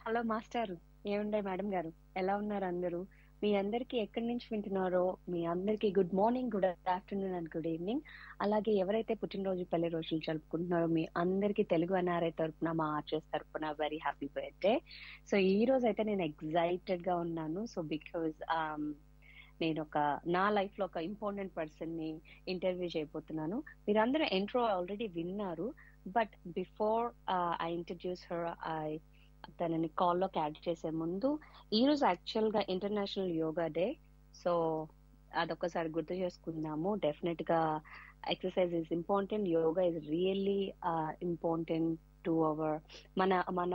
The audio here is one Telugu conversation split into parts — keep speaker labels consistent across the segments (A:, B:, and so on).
A: హలో మాస్టర్ ఏముండే మేడం గారు ఎలా ఉన్నారు అందరూ మీ అందరికి ఎక్కడి నుంచి వింటున్నారో మీ అందరికి good morning good afternoon and good evening అలాగే ఎవరైతే పుట్టినరోజు పెళ్లి రోజులు జరుపుకుంటున్నారో మీ అందరికి తెలుగు ఎన్ఆర్ఐ తరపున మా ఆర్చర్స్ తరపున వెరీ హ్యాపీ బర్త్డే సో ఈ రోజు అయితే నేను ఎక్సైటెడ్ గా ఉన్నాను సో బికాజ్ నేను ఒక నా లైఫ్ లో ఒక ఇంపార్టెంట్ పర్సన్ ని ఇంటర్వ్యూ చేయబోతున్నాను మీరందరూ ఎంట్రో ఆల్రెడీ విన్నారు but before I introduce her I తనని కాల్లోకి యాడ్ చేసే ముందు ఈ రోజు యాక్చువల్ గా ఇంటర్నేషనల్ యోగా డే సో అదొకసారి గుర్తు చేసుకుందాము డెఫినెట్ గా exercise is important yoga is really important to our మన మన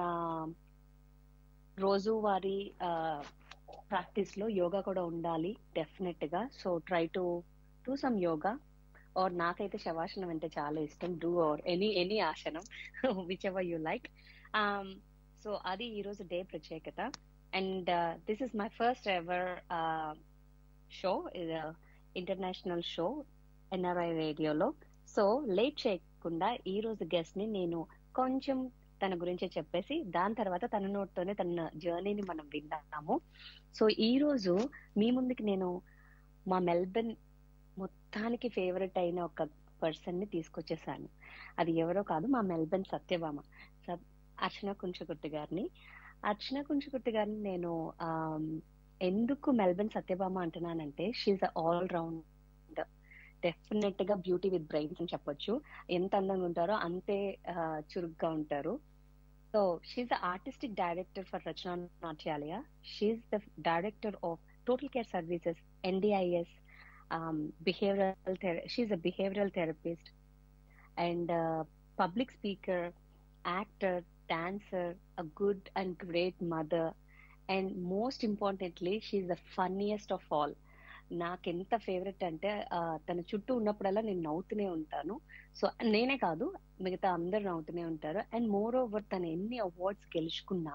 A: రోజువారీ ప్రాక్టీస్ లో యోగా కూడా ఉండాలి డెఫినెట్ గా so try to do some yoga or నాకైతే శవాసనం అంటే చాలా ఇష్టం do or any any asanam which ever you like so అది ఈ రోజు డే ప్రత్యేకత and this is my first ever show international show NRI రేడియోలో సో లేట్ చేయకుండా ఈ రోజు గెస్ట్ ని నేను కొంచెం తన గురించి చెప్పేసి దాని తర్వాత తన నోట్తోనే తన జర్నీని మనం విందాము సో ఈ రోజు మీ ముందుకి నేను మా మెల్బర్న్ మొత్తానికి ఫేవరెట్ అయిన ఒక పర్సన్ ని తీసుకొచ్చేసాను అది ఎవరో కాదు మా మెల్బర్న్ సత్యభామ అర్చన కుంచకుర్తి గారిని అర్చన కుంచకుర్తి గారిని నేను ఎందుకు మెల్బర్న్ సత్యభామ అంటున్నానంటే షీఈ్ ఆల్ రౌండ్ డెఫినెట్ గా బ్యూటీ విత్ బ్రెయిన్స్ అని చెప్పొచ్చు ఎంత అందంగా ఉంటారో అంతే చురుగ్గా ఉంటారు so she's the artistic director for Rachana Natyalaya she's the director of total care services NDIS behavioural she's a behavioural therapist and public speaker actor dancer, a good and great mother, and most importantly, she's the funniest of all. నాకు ఎంత ఫేవరెట్ అంటే తన చుట్టూ ఉన్నప్పుడల్లా నేను నవ్వుతూనే ఉంటాను సో నేనే కాదు మిగతా అందరు నవ్వుతూనే ఉంటారు అండ్ మోర్ ఓవర్ తను ఎన్ని అవార్డ్స్ గెలుచుకున్నా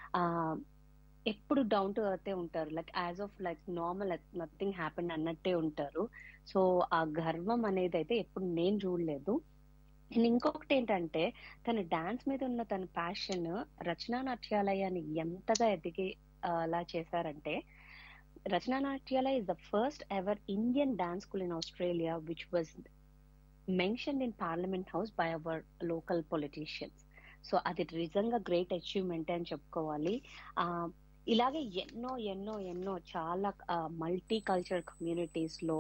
A: ఎప్పుడు డౌన్ టు అర్తే ఉంటారు like as of like normal nothing happen అన్నట్టే ఉంటారు సో ఆ గర్వం అనేది అయితే ఎప్పుడు నేను చూడలేదు అండ్ ఇంకొకటి ఏంటంటే తన డాన్స్ మీద ఉన్న తన ప్యాషన్ రచనా నాట్యాలయాన్ని ఎంతగా ఎదిగి అలా చేశారంటే Rachana Natyalaya is the first ever Indian dance school in Australia which was mention in parliament house by our local politicians so అది నిజంగా గ్రేట్ అచీవ్మెంట్ అని చెప్పుకోవాలి ఆ ఇలాగే ఎన్నో ఎన్నో ఎన్నో చాలా మల్టీ కల్చర్ కమ్యూనిటీస్ లో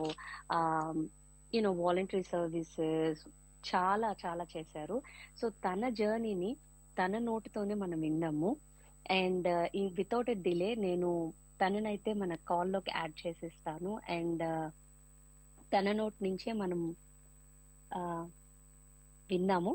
A: యూనో వాలంటరీ సర్వీసెస్ చాలా చాలా చేశారు సో తన జర్నీని తన నోటితోనే మనం విన్నాము అండ్ ఈ వితౌట్ ఎ డిలే నేను తననైతే మన కాల్లోకి యాడ్ చేసిస్తాను అండ్ తన నోట్ నుంచే మనం విన్నాము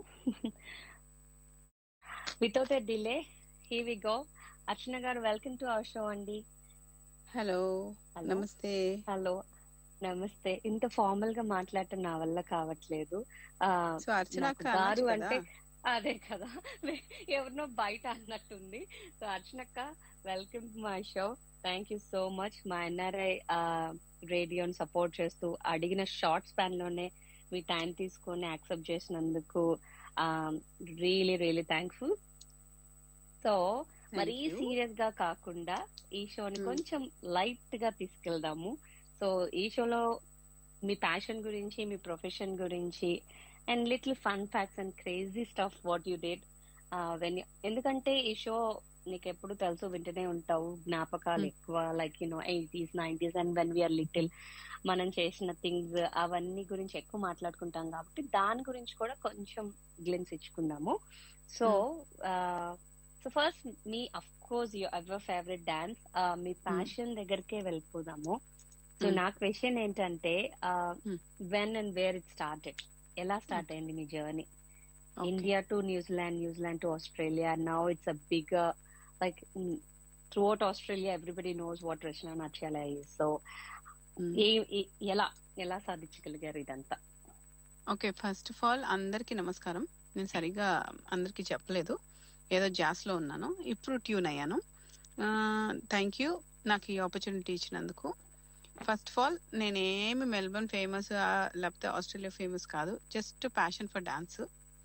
A: without a delay here we go Archana గారు వెల్కమ్ టు అవర్ షో అండి
B: హలో నమస్తే
A: హలో నమస్తే ఇంత ఫార్మల్ గా మాట్లాడటం నా వల్ల కావట్లేదు
B: సో అర్చన
A: గారు అంటే అదే కదా ఎవరినో బయట అన్నట్టుంది సో అర్చనక్క welcome to my show thank you so much మా ఎన్ఆర్ఐ రేడియోని సపోర్ట్ చేస్తూ అడిగిన షార్ట్ స్పాన్ లోనే మీ టైం తీసుకొని యాక్సెప్ట్ చేసినందుకు రియలీ రియలీ థ్యాంక్ఫుల్ సో మరీ సీరియస్ గా కాకుండా ఈ షోని కొంచెం లైట్ గా తీసుకెళ్దాము సో ఈ షోలో మీ ప్యాషన్ గురించి మీ ప్రొఫెషన్ గురించి and little fun facts and crazy stuff what you date when ఎందుకంటే ఈ షో నీకు ఎప్పుడు తెలుసు వింటూనే ఉంటావు జ్ఞాపకాలు ఎక్కువ like you know eighties nineties and when we are little మనం చేసిన థింగ్స్ అవన్నీ గురించి ఎక్కువ మాట్లాడుకుంటాం కాబట్టి దాని గురించి కూడా కొంచెం గ్లిమ్స్ ఇచ్చుకుందాము సో సో ఫస్ట్ మీ of course your ever favourite dance మీ ప్యాషన్ దగ్గరకే వెళ్ళిపోదాము సో నా క్వశ్చన్ ఏంటంటే when and where it started ఎలా స్టార్ట్ అయింది మీ journey India to New Zealand New Zealand to Australia now it's a big like throughout Australia everybody knows what Rachana Natyalaya is so ఎలా ఎలా సాధించగలిగారు ఇదంతా
B: ఓకే ఫస్ట్ ఆఫ్ ఆల్ అందరికి నమస్కారం నేను సరిగా అందరికి చెప్పలేదు ఏదో జాస్ లో ఉన్నాను ఇప్పుడు ట్యూన్ అయ్యాను థ్యాంక్ యూ నాకు ఈ ఆపర్చునిటీ ఇచ్చినందుకు ఫస్ట్ ఆఫ్ ఆల్ నేనేమి మెల్బర్న్ ఫేమస్ లేకపోతే ఆస్ట్రేలియా ఫేమస్ కాదు జస్ట్ ప్యాషన్ ఫర్ డాన్స్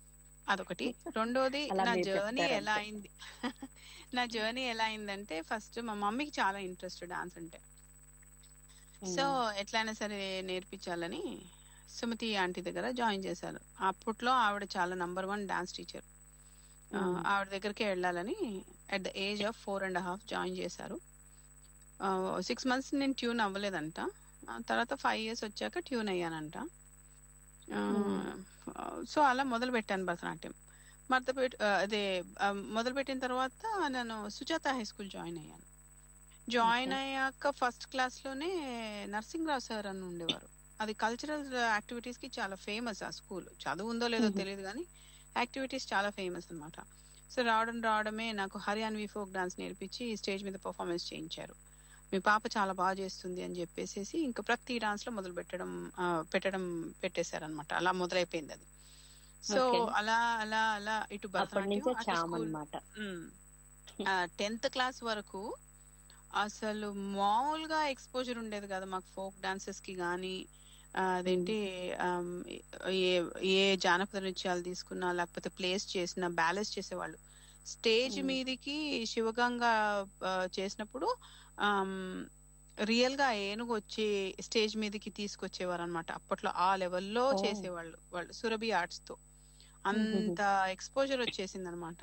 B: అదొకటి రెండోది
A: అలా
B: నా
A: మీరు
B: జర్నీ
A: చెప్తారు
B: ఎలా
A: అంతే.
B: అయింది నా జర్నీ ఎలా అయిందంటే ఫస్ట్ మా మమ్మీకి చాలా ఇంట్రెస్ట్ డాన్స్ అంటే సో ఎట్లయినా సరే నేర్పించాలని సుమతి ఆంటీ దగ్గర జాయిన్ చేశారు అప్పట్లో ఆవిడ చాలా number one dance teacher
A: Mm.
B: ఆవిడ దగ్గరికి వెళ్ళాలని at the age of four and half join చేశారు సిక్స్ మంత్స్ నేను ట్యూన్ అవ్వలేదంట ఆ తర్వాత ఫైవ్ ఇయర్స్ వచ్చాక ట్యూన్ అయ్యానంట సో అలా మొదలు పెట్టాను భరతనాట్యం మొదలు పెట్ అదే ఆ, మొదలు పెట్టిన తర్వాత నేను సుజాత హై స్కూల్ జాయిన్ అయ్యాను జాయిన్
A: Okay.
B: అయ్యాక ఫస్ట్ క్లాస్ లోనే నరసింహరావు సార్ అని ఉండేవారు అది కల్చరల్ యాక్టివిటీస్ కి చాలా ఫేమస్ ఆ స్కూల్ చదువు ఉందో లేదో
A: Mhm.
B: తెలియదు కానీ యాక్టివిటీస్ చాలా ఫేమస్ అన్నమాట సో రావడం రావడమే నాకు హర్యాన్వి ఫోక్ డాన్స్ నేర్పించి స్టేజ్ మీద పర్ఫార్మెన్స్ చేయించారు మీ పాప చాలా బాగా చేస్తుంది అని చెప్పేసి ఇంకా ప్రతి డాన్స్ లో మొదలు పెట్టడం ఆ, పెట్టడం పెట్టేశారనమాట అలా మొదలైపోయింది అది సో
A: Okay.
B: అలా అలా అలా ఇటు
A: అప్పటి నుంచే
B: భరతనాట్యం అటు
A: చామ్
B: స్కూల్
A: అన్నమాట
B: టెన్త్ క్లాస్ వరకు అసలు మామూలుగా ఎక్స్పోజర్ ఉండేది కదా మాకు ఫోక్ డాన్సెస్ కి కానీ అదేంటి ఆమ్, ఏ ఏ జానపద నృత్యాలు తీసుకున్నా లేకపోతే ప్లేస్ చేసిన బ్యాలెన్స్ చేసేవాళ్ళు స్టేజ్
A: Mm.
B: మీదికి శివగంగ ఆ, చేసినప్పుడు రియల్ గా ఏనుగు వచ్చి స్టేజ్ మీదకి తీసుకొచ్చేవారు అనమాట అప్పట్లో ఆ లెవెల్లో
A: Oh.
B: చేసేవాళ్ళు వాళ్ళు సురభి ఆర్ట్స్ తో అంత ఎక్స్పోజర్ వచ్చేసింది అనమాట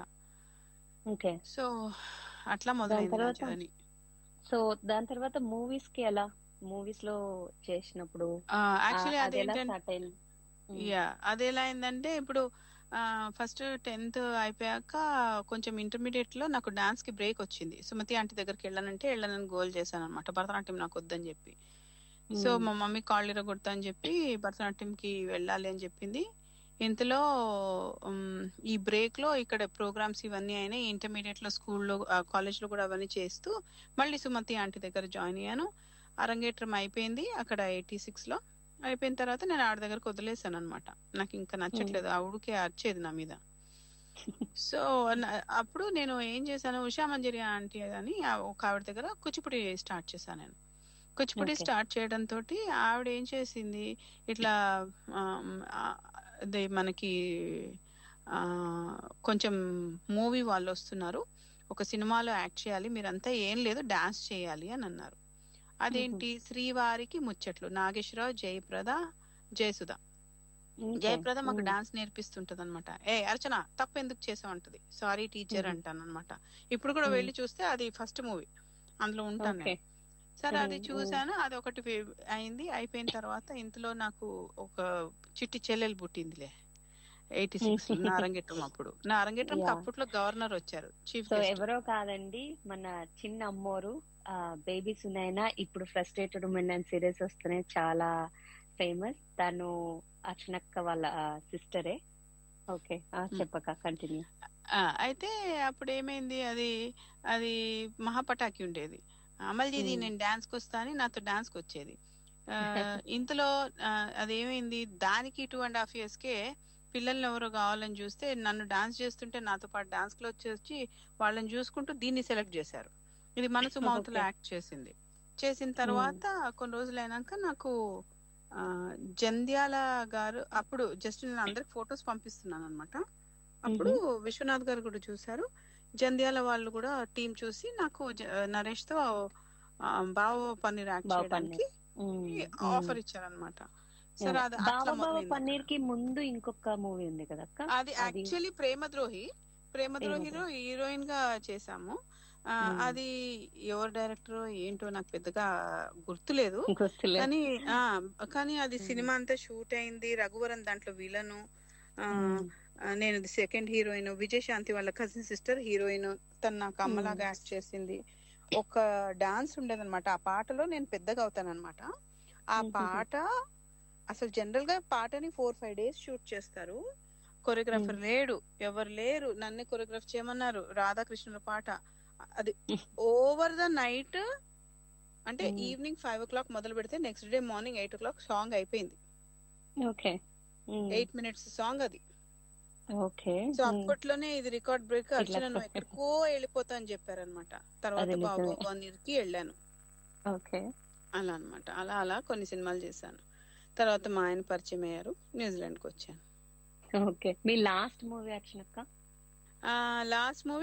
A: ఓకే
B: సో అట్లా మొదలైంది నా
A: తర్వాత?
B: జర్నీ
A: సో దాని తర్వాత మూవీస్ కి ఎలా మూవీస్ లో చేసినప్పుడు
B: యాక్చువల్లీ
A: ఆ, అది ఎలా
B: అదేంటంటే
A: స్టార్ట్ అయింది Mm.
B: యా అది ఎలా అయిందంటే ఇప్పుడు ఫస్ట్ టెన్త్ అయిపోయాక కొంచెం ఇంటర్మీడియట్ లో నాకు డాన్స్ కి బ్రేక్ వచ్చింది సుమతి ఆంటీ దగ్గరికి వెళ్ళానంటే వెళ్ళానని గోల్ చేశాను అనమాట భరతనాట్యం నాకు వద్దని చెప్పి సో
A: Mm.
B: మా మమ్మీ కాళ్ళు ఇరగొడతా అని చెప్పి భరతనాట్యం కి వెళ్ళాలి అని చెప్పింది ఇంతలో ఉమ్, ఈ బ్రేక్ లో ఇక్కడ ప్రోగ్రామ్స్ ఇవన్నీ అయినాయి ఇంటర్మీడియట్ లో స్కూల్లో కాలేజ్ లో కూడా అవన్నీ చేస్తూ మళ్ళీ సుమతి ఆంటీ దగ్గర జాయిన్ అయ్యాను అరంగేట్రం అయిపోయింది అక్కడ ఎయిటీ సిక్స్ లో అయిపోయిన తర్వాత నేను ఆవిడ దగ్గరకు వదిలేసాను అనమాట నాకు ఇంకా నచ్చట్లేదు ఆవిడకే అరిచేది నా మీద సో న- అప్పుడు నేను ఏం చేశాను ఉషా మంజరి ఆంటీ అని ఆ ఒక ఆవిడ దగ్గర కూచిపూడి స్టార్ట్ చేశాను నేను కూచిపూడి
A: Okay.
B: స్టార్ట్ చేయడం తోటి ఆవిడ ఏం చేసింది ఇట్లా ఆమ్, ఆ, అదే మనకి ఆ, కొంచెం మూవీ వాళ్ళు వస్తున్నారు ఒక సినిమాలో యాక్ట్ చేయాలి మీరంతా ఏం లేదు డాన్స్ చేయాలి అని అన్నారు అదేంటి శ్రీవారికి ముచ్చట్లు నాగేశ్వరరావు జయప్రద జయసుధ
A: Okay.
B: జయప్రద మాకు
A: Mm.
B: డాన్స్ నేర్పిస్తుంటది అనమాట ఏ అర్చన తప్పు ఎందుకు చేసావు అంటది సారీ టీచర్
A: Mhm.
B: అంటాను అనమాట ఇప్పుడు కూడా
A: Mm.
B: వెళ్ళి చూస్తే అది ఫస్ట్ మూవీ అందులో ఉంటాను
A: ఓకే
B: నేను సరే అది
A: Mm,
B: చూసాను అది ఒకటి ఫే- అయింది అయిపోయిన తర్వాత ఇంతలో నాకు ఒక చిట్టి చెల్లెలు పుట్టిందిలే ఎయిటీ సిక్స్ నా అరంగేట్రం అప్పుడు నా అరంగేట్రం
A: Yeah.
B: అప్పట్లో గవర్నర్ వచ్చారు చీఫ్
A: సో
B: గెస్ట్
A: ఎవరో కాదండి మన చిన్న అమ్మోరు బేబీ సునైనా ఇప్పుడు ఫ్రస్ట్రేటెడ్ ఉమెన్ అండ్ సిరీస్ వస్తున్నాయి చాలా ఫేమస్ తను అర్చనక్క వాళ్ళ సిస్టరే ఓకే చెప్పక కంటిన్యూ
B: ఆ, అయితే అప్పుడు ఏమైంది అది అది మహాపటాకి ఉండేది అమల్జీది
A: Hmm.
B: నేను డాన్స్ కి వస్తా అని నాతో డాన్స్ కి వచ్చేది ఆ, ఇంతలో ఆ, అదేమైంది దానికి టూ అండ్ హాఫ్ ఇయర్స్ కే పిల్లల్ని ఎవరో కావాలని చూస్తే నన్ను డాన్స్ చేస్తుంటే నాతో పాటు డాన్స్ లో వచ్చి వచ్చి వాళ్ళని చూసుకుంటూ దీన్ని సెలెక్ట్ చేశారు ఇది మనసు మౌతులో
A: Okay.
B: యాక్ట్ చేసింది చేసిన తర్వాత కొన్ని రోజులు అయినాక నాకు ఆ, జంధ్యాల గారు అప్పుడు జస్ట్ నేను అందరికి ఫొటోస్ పంపిస్తున్నాను అనమాట అప్పుడు విశ్వనాథ్ గారు కూడా చూశారు జంధ్యాల వాళ్ళు కూడా టీం చూసి నాకు జ- నరేష్ తో ఆ, బావ పన్నీర్ యాక్ట్
A: బావ
B: చేయడానికి ఆఫర్ ఇచ్చారనమాట సరే అది
A: బావ
B: అట్లా
A: బావ
B: మొదలైంది
A: పన్నీర్ కి ముందు ఇంకొక మూవీ ఉంది కదా అక్క
B: అది యాక్చువల్లీ ప్రేమద్రోహి ప్రేమద్రోహిలో హీరోయిన్ గా చేసాము ఆ,
A: Hmm.
B: అది ఎవరు డైరెక్టర్ ఏంటో నాకు పెద్దగా గుర్తులేదు
A: గుర్తులేదు
B: కానీ ఆ కానీ అది
A: Hmm.
B: సినిమా అంతా షూట్ అయింది రఘువరన్ దాంట్లో విలను
A: Hmm.
B: నేను సెకండ్ హీరోయిన్ విజయశాంతి వాళ్ళ కజిన్ సిస్టర్ హీరోయిన్ తను నాకు అమ్మలాగా యాక్ట్ చేసింది ఒక డాన్స్ ఉండేదన్నమాట ఆ పాటలో నేను పెద్దగా అవుతానన్నమాట ఆ
A: Mhm.
B: పాట అసలు జనరల్ గా పాటని ఫోర్ ఫైవ్ డేస్ షూట్ చేస్తారు కొరియోగ్రాఫర్ లేడు ఎవరు లేరు నన్నే కొరియోగ్రాఫ్ చేయమన్నారు రాధాకృష్ణుల పాట అది ఓవర్ ద నైట్ అంటే
A: Mm.
B: Evening five o'clock మొదలు పెడితే next day morning eight o'clock song అయిపోయింది
A: ఓకే
B: ఎయిట్ మినిట్స్ సాంగ్ అది
A: ఓకే
B: సో అప్పట్లోనే ఇది రికార్డ్ బ్రేక్
A: ఇట్లా
B: అర్చన నువ్వు ఎక్కడికో వెళ్ళిపోతా అని చెప్పారనమాట తర్వాత
A: అది
B: బాబు
A: నిజమే.
B: పన్నీర్కి వెళ్ళాను
A: ఓకే
B: అలా అన్నమాట అలా అలా కొన్ని సినిమాలు చేశాను తర్వాత మా ఆయన పరిచయం అయ్యారు న్యూజిలాండ్కి వచ్చాను
A: ఓకే మీ లాస్ట్ మూవీ అర్చనక్క
B: లాస్ట్ మూవీ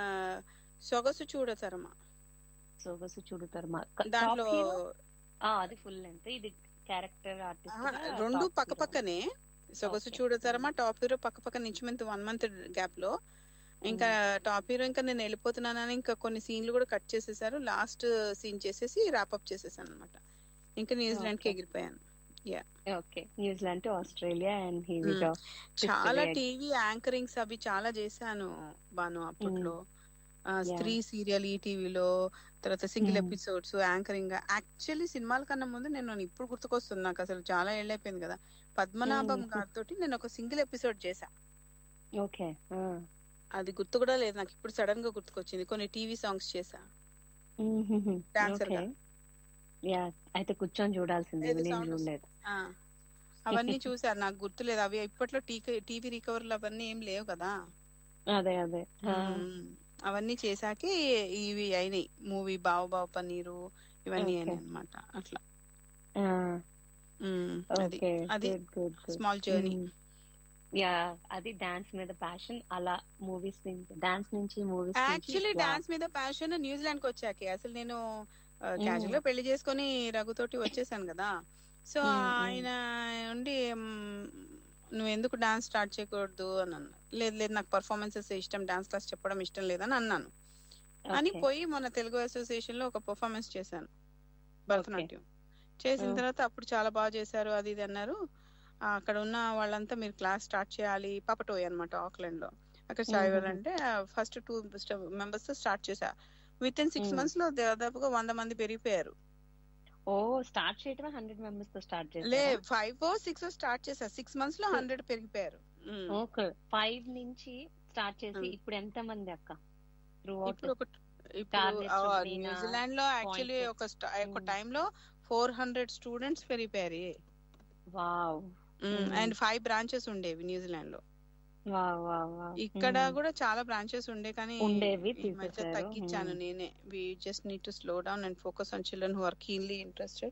B: సొగసు చూడతరమా
A: సొగసు చూడుతారు మా
B: దాంట్లో
A: అది ఫుల్ లెంత్ ఇది క్యారెక్టర్
B: ఆహా,
A: ఆర్టిస్ట్
B: రెండు పక్క పక్కనే సొగసు
A: Okay.
B: చూడతారమ్మా టాప్ హీరో పక్క పక్క నుంచి మంత్ వన్ మంత్ గ్యాప్ లో ఇంకా టాప్ హీరో ఇంకా నేను వెళ్ళిపోతున్నానని ఇంకా కొన్ని సీన్లు కూడా కట్ చేసేసారు లాస్ట్ సీన్ చేసేసి ర్యాప్అప్ చేసేసాను అనమాట ఇంకా న్యూజిలాండ్ కి
A: Okay.
B: ఎగిరిపోయాను
A: okay New Zealand to Australia and he
B: Hmm. చాలా
A: History.
B: టీవీ యాంకరింగ్స్ అవి చాలా చేశాను బాను అప్పట్లో ఆ,
A: Yeah.
B: స్త్రీ సీరియల్ ఈ టీవీలో తర్వాత single
A: Hmm.
B: Episodes anchoring actually సినిమాల కన్నా ముందు నేను ఇప్పుడు గుర్తుకొస్తుంది నాకు అసలు చాలా ఏళ్ళైపోయింది కదా పద్మనాభం
A: Hmm.
B: గారితో నేను ఒక సింగిల్ ఎపిసోడ్ చేశా
A: ఓకే
B: అది గుర్తు కూడా లేదు నాకు ఇప్పుడు సడన్ గా గుర్తుకొచ్చింది కొన్ని టీవీ సాంగ్స్ చేశా Dancer
A: ఓకే
B: గా.
A: యా అయితే కూర్చొని చూడాల్సిందే
B: ఏదో
A: నేను
B: sound
A: చూడలేదు
B: ఆ, అవన్నీ చూసాను నాకు గుర్తులేదు అవి ఇప్పట్లో టీవీ రికవర్లు అవన్నీ ఏం లేవు కదా
A: అదే అదే ఆ,
B: మ్మ్. అవన్నీ చేశాకే ఇవి అయినాయి మూవీ బావ బావ పన్నీరు ఇవన్నీ
A: Okay.
B: అయినాయి అనమాట అట్లా
A: ఆ,
B: మ్మ్. అది
A: ఓకే
B: అది
A: good good good
B: small journey
A: yeah అది డాన్స్ మీద ప్యాషన్ అలా మూవీస్ నుంచి డాన్స్ నుంచి మూవీస్
B: యాక్చువల్లీ డాన్స్ మీద ప్యాషన్ న్యూజిలాండ్ కి వచ్చాకే అసలు నేను క్యాజువల్ గా పెళ్లి చేసుకొని రఘుతోటి వచ్చేసాను కదా సో
A: మ్మ్, మ్మ్.
B: ఆయన ఉండి మ్మ్, నువ్వు ఎందుకు డాన్స్ స్టార్ట్ చేయకూడదు అని అన్నా లేదు లేదు నాకు పర్ఫార్మెన్సెస్ ఇష్టం డాన్స్ క్లాస్ చెప్పడం ఇష్టం లేదని అన్నాను అని పోయి మన తెలుగు అసోసియేషన్ లో ఒక పర్ఫార్మెన్స్ చేశాను భరతనాట్యం చేసిన
A: Mm.
B: తర్వాత అప్పుడు చాలా బాగా చేశారు అది ఇది అన్నారు ఆ, అక్కడ ఉన్న వాళ్ళంతా మీరు క్లాస్ స్టార్ట్ చేయాలి పాపటోయ్ అనమాట ఆక్లాండ్ లో అక్కడ సాయివారు
A: Mhm.
B: అంటే ఫస్ట్ టూ మెంబర్స్ తో స్టార్ట్ చేశా with in six
A: Mm.
B: Months లో దాదాపుగా వంద మంది పెరిగిపోయారు
A: ఓ స్టార్ట్ చేయటమే హండ్రెడ్ మెంబర్స్ తో స్టార్ట్
B: లే
A: చేశారు
B: ఫైవ్ సిక్స్ స్టార్ట్ చేశా సిక్స్ మంత్స్ లో
A: Mm.
B: హండ్రెడ్ పెరిగిపోయారు Mm.
A: ఓకే ఫైవ్ నుంచి స్టార్ట్ చేసి
B: Mm.
A: ఇప్పుడు ఎంత మంది అక్క త్రూ అవుట్
B: ఇప్పుడు ఒక ఇప్పుడు
A: Targets
B: ఆ,
A: Rubina,
B: న్యూజిలాండ్ లో యాక్చువల్లీ
A: Point
B: ఒక sta- ఒక
A: Mm.
B: టైం లో ఫోర్ హండ్రెడ్ స్టూడెంట్స్ పెరిగిపోయారు
A: wow Mm.
B: And five branches ఉండేవి న్యూజిలాండ్ లో
A: వావ్ వావ్ వావ్
B: ఇక్కడ కూడా చాలా బ్రాంచెస్ ఉండే కానీ
A: ఉండేవి,
B: ఈ మధ్య
A: తీసేశారు.
B: తగ్గించాను
A: Hmm.
B: నేనే we just need to slow down and focus on children who are keenly interested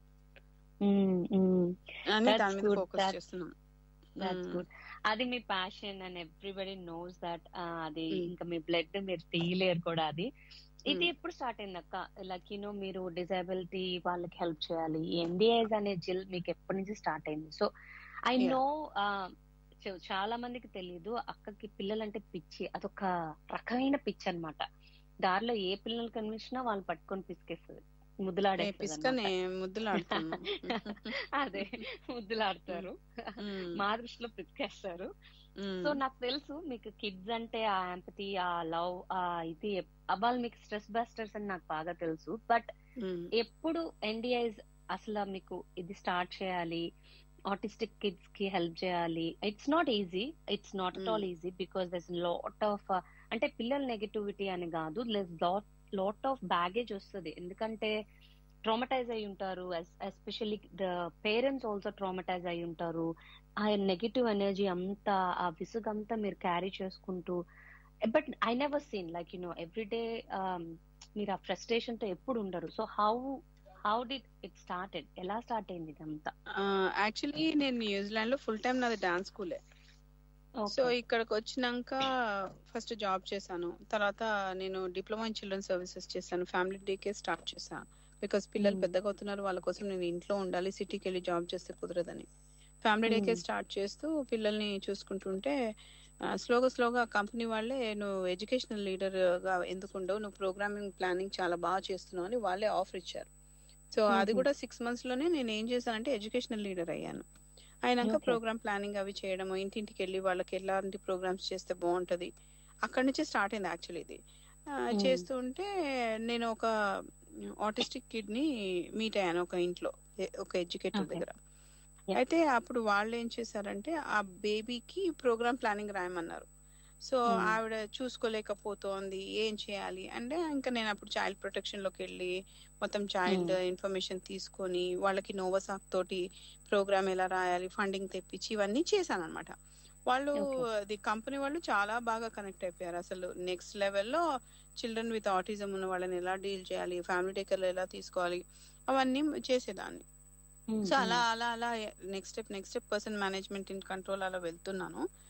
B: అని
A: That's
B: దాని మీద
A: good.
B: ఫోకస్
A: That's-
B: చేస్తున్నాం
A: దట్స్
B: Mm.
A: గుడ్ అది మీ passion and everybody knows that అది
B: Mm.
A: ఇంకా మీ బ్లడ్ మీరు తీయలేరు కూడా అది ఇది
B: Mm.
A: ఎప్పుడు స్టార్ట్ అయింది అక్క లైక్ యూనో మీరు డిజేబిలిటీ వాళ్ళకి హెల్ప్ చేయాలి ఎన్డిఐస్ అనే జిల్ మీకు ఎప్పటి నుంచి స్టార్ట్ అయింది సో ఐ
B: Yeah.
A: నో చాలా మందికి తెలియదు అక్కకి పిల్లలంటే పిచ్చి అదొక రకమైన పిచ్చి అన్నమాట దారిలో ఏ పిల్లలు కనిపించినా వాళ్ళు పట్టుకొని పిసికేస్తుంది ముద్దులాడే
B: పిస్కనే ముద్దులాడుతున్నాం
A: అదే ముద్దులాడతారు మా దృష్టిలో పిసికేస్తారు సో నాకు తెలుసు మీకు కిడ్స్ అంటే ఆ ఎంపతి ఆ లవ్ ఆ ఇది ఎప్- వాళ్ళు మీకు స్ట్రెస్ బస్టర్స్ అని నాకు బాగా తెలుసు బట్ ఎప్పుడు ఎన్డిఐస్ అసలు మీకు ఇది స్టార్ట్ చేయాలి ఆటిస్టిక్ కిడ్స్ కి హెల్ప్ చేయాలి it's not easy it's not at all easy because this lot of అంటే పిల్లల నెగటివిటీ అని కాదు లాట్ లాట్ ఆఫ్ బ్యాగేజ్ వస్తుంది ఎందుకంటే ట్రామటైజ్ అయి ఉంటారు especially the parents also traumatize అయి ఉంటారు ఆ నెగిటివ్ ఎనర్జీ అంతా ఆ విసుగు అంతా మీరు క్యారీ చేసుకుంటూ but I never seen like you know everyday మీరు ఆ ఫ్రస్ట్రేషన్ తో ఎప్పుడు ఉండరు so how how did it started ఎలా స్టార్ట్ అయింది ఇదంతా
B: యాక్చువల్లీ నేను న్యూజిలాండ్ లో ఫుల్ టైం నాది డాన్స్ స్కూలే సో ఇక్కడికి వచ్చినాక ఫస్ట్ జాబ్ చేశాను తర్వాత నేను డిప్లొమా ఇన్ చిల్డ్రన్ సర్వీసెస్ చేశాను ఫ్యామిలీ డేకే స్టార్ట్ చేశాను బికాస్ పిల్లలు
A: Hmm.
B: పెద్దగా అవుతున్నారు వాళ్ళ కోసం నేను ఇంట్లో ఉండాలి సిటీకి వెళ్ళి జాబ్ చేస్తే కుదరదని ఫ్యామిలీ డేకే
A: Hmm.
B: స్టార్ట్ చేస్తూ పిల్లల్ని చూసుకుంటుంటే స్లోగా స్లోగా కంపెనీ వాళ్ళే నువ్వు ఎడ్యుకేషనల్ లీడర్ గా ఎందుకు ఉండవు నువ్వు ప్రోగ్రామింగ్ ప్లానింగ్ చాలా బాగా చేస్తున్నావు అని వాళ్ళే ఆఫర్ ఇచ్చారు సో అది
A: Mhm.
B: కూడా సిక్స్ మంత్స్ లోనే నేను ఏం చేశానంటే ఎడ్యుకేషనల్ లీడర్ అయ్యాను అయినాక
A: Okay.
B: ప్రోగ్రామ్ ప్లానింగ్ అవి చేయడం ఇంటింటికి వెళ్ళి వాళ్ళకి ఎలాంటి ప్రోగ్రామ్స్ చేస్తే బాగుంటది అక్కడి నుంచే స్టార్ట్ అయింది యాక్చువల్లీ ఇది ఆ,
A: Hmm.
B: చేస్తూ ఉంటే నేను ఒక ఆటిస్టిక్ కిడ్ ని మీట్ అయ్యాను ఒక ఇంట్లో ఏ- ఒక ఎడ్యుకేటర్
A: Okay.
B: దగ్గర
A: Yeah.
B: అయితే అప్పుడు వాళ్ళు ఏం చేశారంటే ఆ బేబీకి ప్రోగ్రామ్ ప్లానింగ్ రాయమన్నారు సో
A: Hmm.
B: ఆవిడ చూసుకోలేకపోతోంది ఏం చేయాలి అంటే ఇంకా నేను అప్పుడు చైల్డ్ ప్రొటెక్షన్ లోకి వెళ్ళి మొత్తం చైల్డ్ ఇన్ఫర్మేషన్ తీసుకొని వాళ్ళకి నోవసాక్ తోటి ప్రోగ్రామ్ ఎలా రాయాలి ఫండింగ్ తెప్పించి ఇవన్నీ చేశాను అనమాట వాళ్ళు
A: Okay.
B: అది కంపెనీ వాళ్ళు చాలా బాగా కనెక్ట్ అయిపోయారు అసలు నెక్స్ట్ లెవెల్లో చిల్డ్రన్ విత్ ఆటిజం ఉన్న వాళ్ళని ఎలా డీల్ చేయాలి ఫ్యామిలీ టేకర్లు ఎలా తీసుకోవాలి అవన్నీ చేసేదాన్ని సో అలా అలా అలా next step next step person management in control అలా వెళ్తున్నాను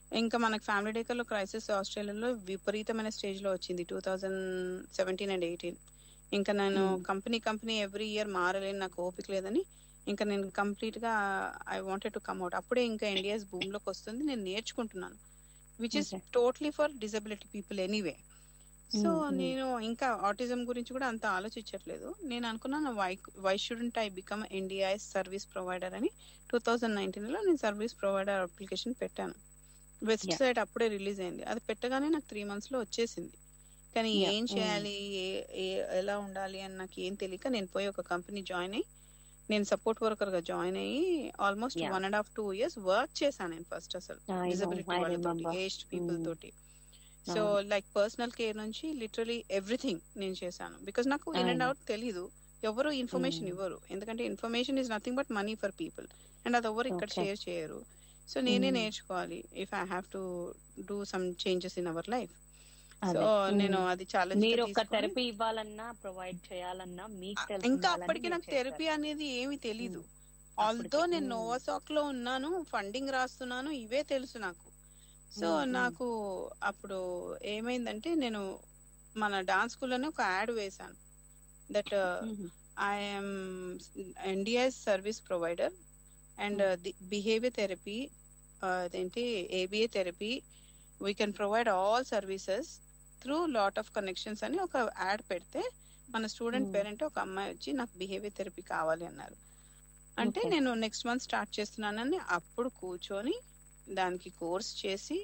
B: ఇంకా మనకి ఫ్యామిలీ డేకర్లో క్రైసిస్ ఆస్ట్రేలియాలో విపరీతమైన స్టేజ్ లో వచ్చింది two thousand seventeen and eighteen ఇంకా నేను
A: Hmm.
B: Company company every year మారలేని నాకు ఓపిక లేదని ఇంకా నేను కంప్లీట్ గా ఐ వాంటెడ్ టు కమ్అట్ అప్పుడే ఇంకా ఇండియాస్ భూమ్ లోకి వస్తుంది నేను నేర్చుకుంటున్నాను which is
A: Okay.
B: Totally for disability people anyway so
A: Mm, mm.
B: నేను ఇంకా ఆటిజం గురించి కూడా అంత ఆలోచించట్లేదు నేను అనుకున్నాను why why shouldn't I become India service provider అని టూ థౌజండ్ నైన్టీన్ లో నేను సర్వీస్ ప్రొవైడర్ అప్లికేషన్ పెట్టాను వెస్ట్
A: Yeah.
B: సైడ్ అప్పుడే రిలీజ్ అయింది అది పెట్టగానే నాకు త్రీ మంత్స్ లో వచ్చేసింది కానీ
A: Yeah.
B: ఏం
A: Mm.
B: చేయాలి ఏ- ఏ- ఎలా ఉండాలి అని నాకు ఏం తెలియక నేను పోయి ఒక కంపెనీ జాయిన్ అయ్యి నేను సపోర్ట్ వర్కర్ గా జాయిన్ అయ్యి almost
A: Yeah.
B: One and half two years work చేశాను నేను ఫస్ట్ అసలు
A: I know,
B: డిసబిలిటీ
A: I
B: వాళ్ళతోటి
A: remember.
B: Aged people
A: Mm.
B: తోటి సో
A: అవును.
B: లైక్ పర్సనల్ కేర్ నుంచి లిటరలీ ఎవ్రీథింగ్ నేను చేశాను బికాస్ నాకు ఇన్ అండ్
A: అవును.
B: అవుట్ తెలీదు ఎవరు ఇన్ఫర్మేషన్
A: Mm.
B: ఇవ్వరు ఎందుకంటే information is nothing but money for people and అది ఎవరు ఇక్కడ
A: Okay.
B: షేర్ చేయరు సో నేనే
A: Mm.
B: నేర్చుకోవాలి if I have to do some changes in our life so
A: అదే.
B: నేను
A: Mm.
B: అది ఛాలెంజ్
A: మీరు ఒక థెరపీ ఇవ్వాలన్నా ప్రొవైడ్ చేయాలన్నా మీకు తెలిసి
B: ఇంకా
A: ఉండాలని
B: అప్పటికి
A: మీరు
B: నాకు థెరపీ
A: చేశారు.
B: అనేది ఏమీ తెలీదు
A: Mm.
B: ఆల్దో
A: అప్పటికి.
B: నేను
A: Mm.
B: నోవాసాక్ లో ఉన్నాను ఫండింగ్ రాస్తున్నాను ఇవే తెలుసు నాకు సో
A: Mm, mm.
B: నాకు అప్పుడు ఏమైందంటే నేను మన డాన్స్ స్కూల్లోనే ఒక యాడ్ వేశాను that
A: Mhm.
B: I'm India's service provider and the behaviour therapy అదేంటి ABA therapy we can provide all services through lot of connections అని ఒక యాడ్ పెడితే మన స్టూడెంట్
A: Hmm.
B: పేరెంట్ ఒక అమ్మాయి వచ్చి నాకు బిహేవియర్ థెరపీ కావాలి అన్నారు అంటే
A: Okay.
B: నేను నెక్స్ట్ మంత్ స్టార్ట్ చేస్తున్నానని అప్పుడు కూర్చొని దానికి కోర్స్ చేసి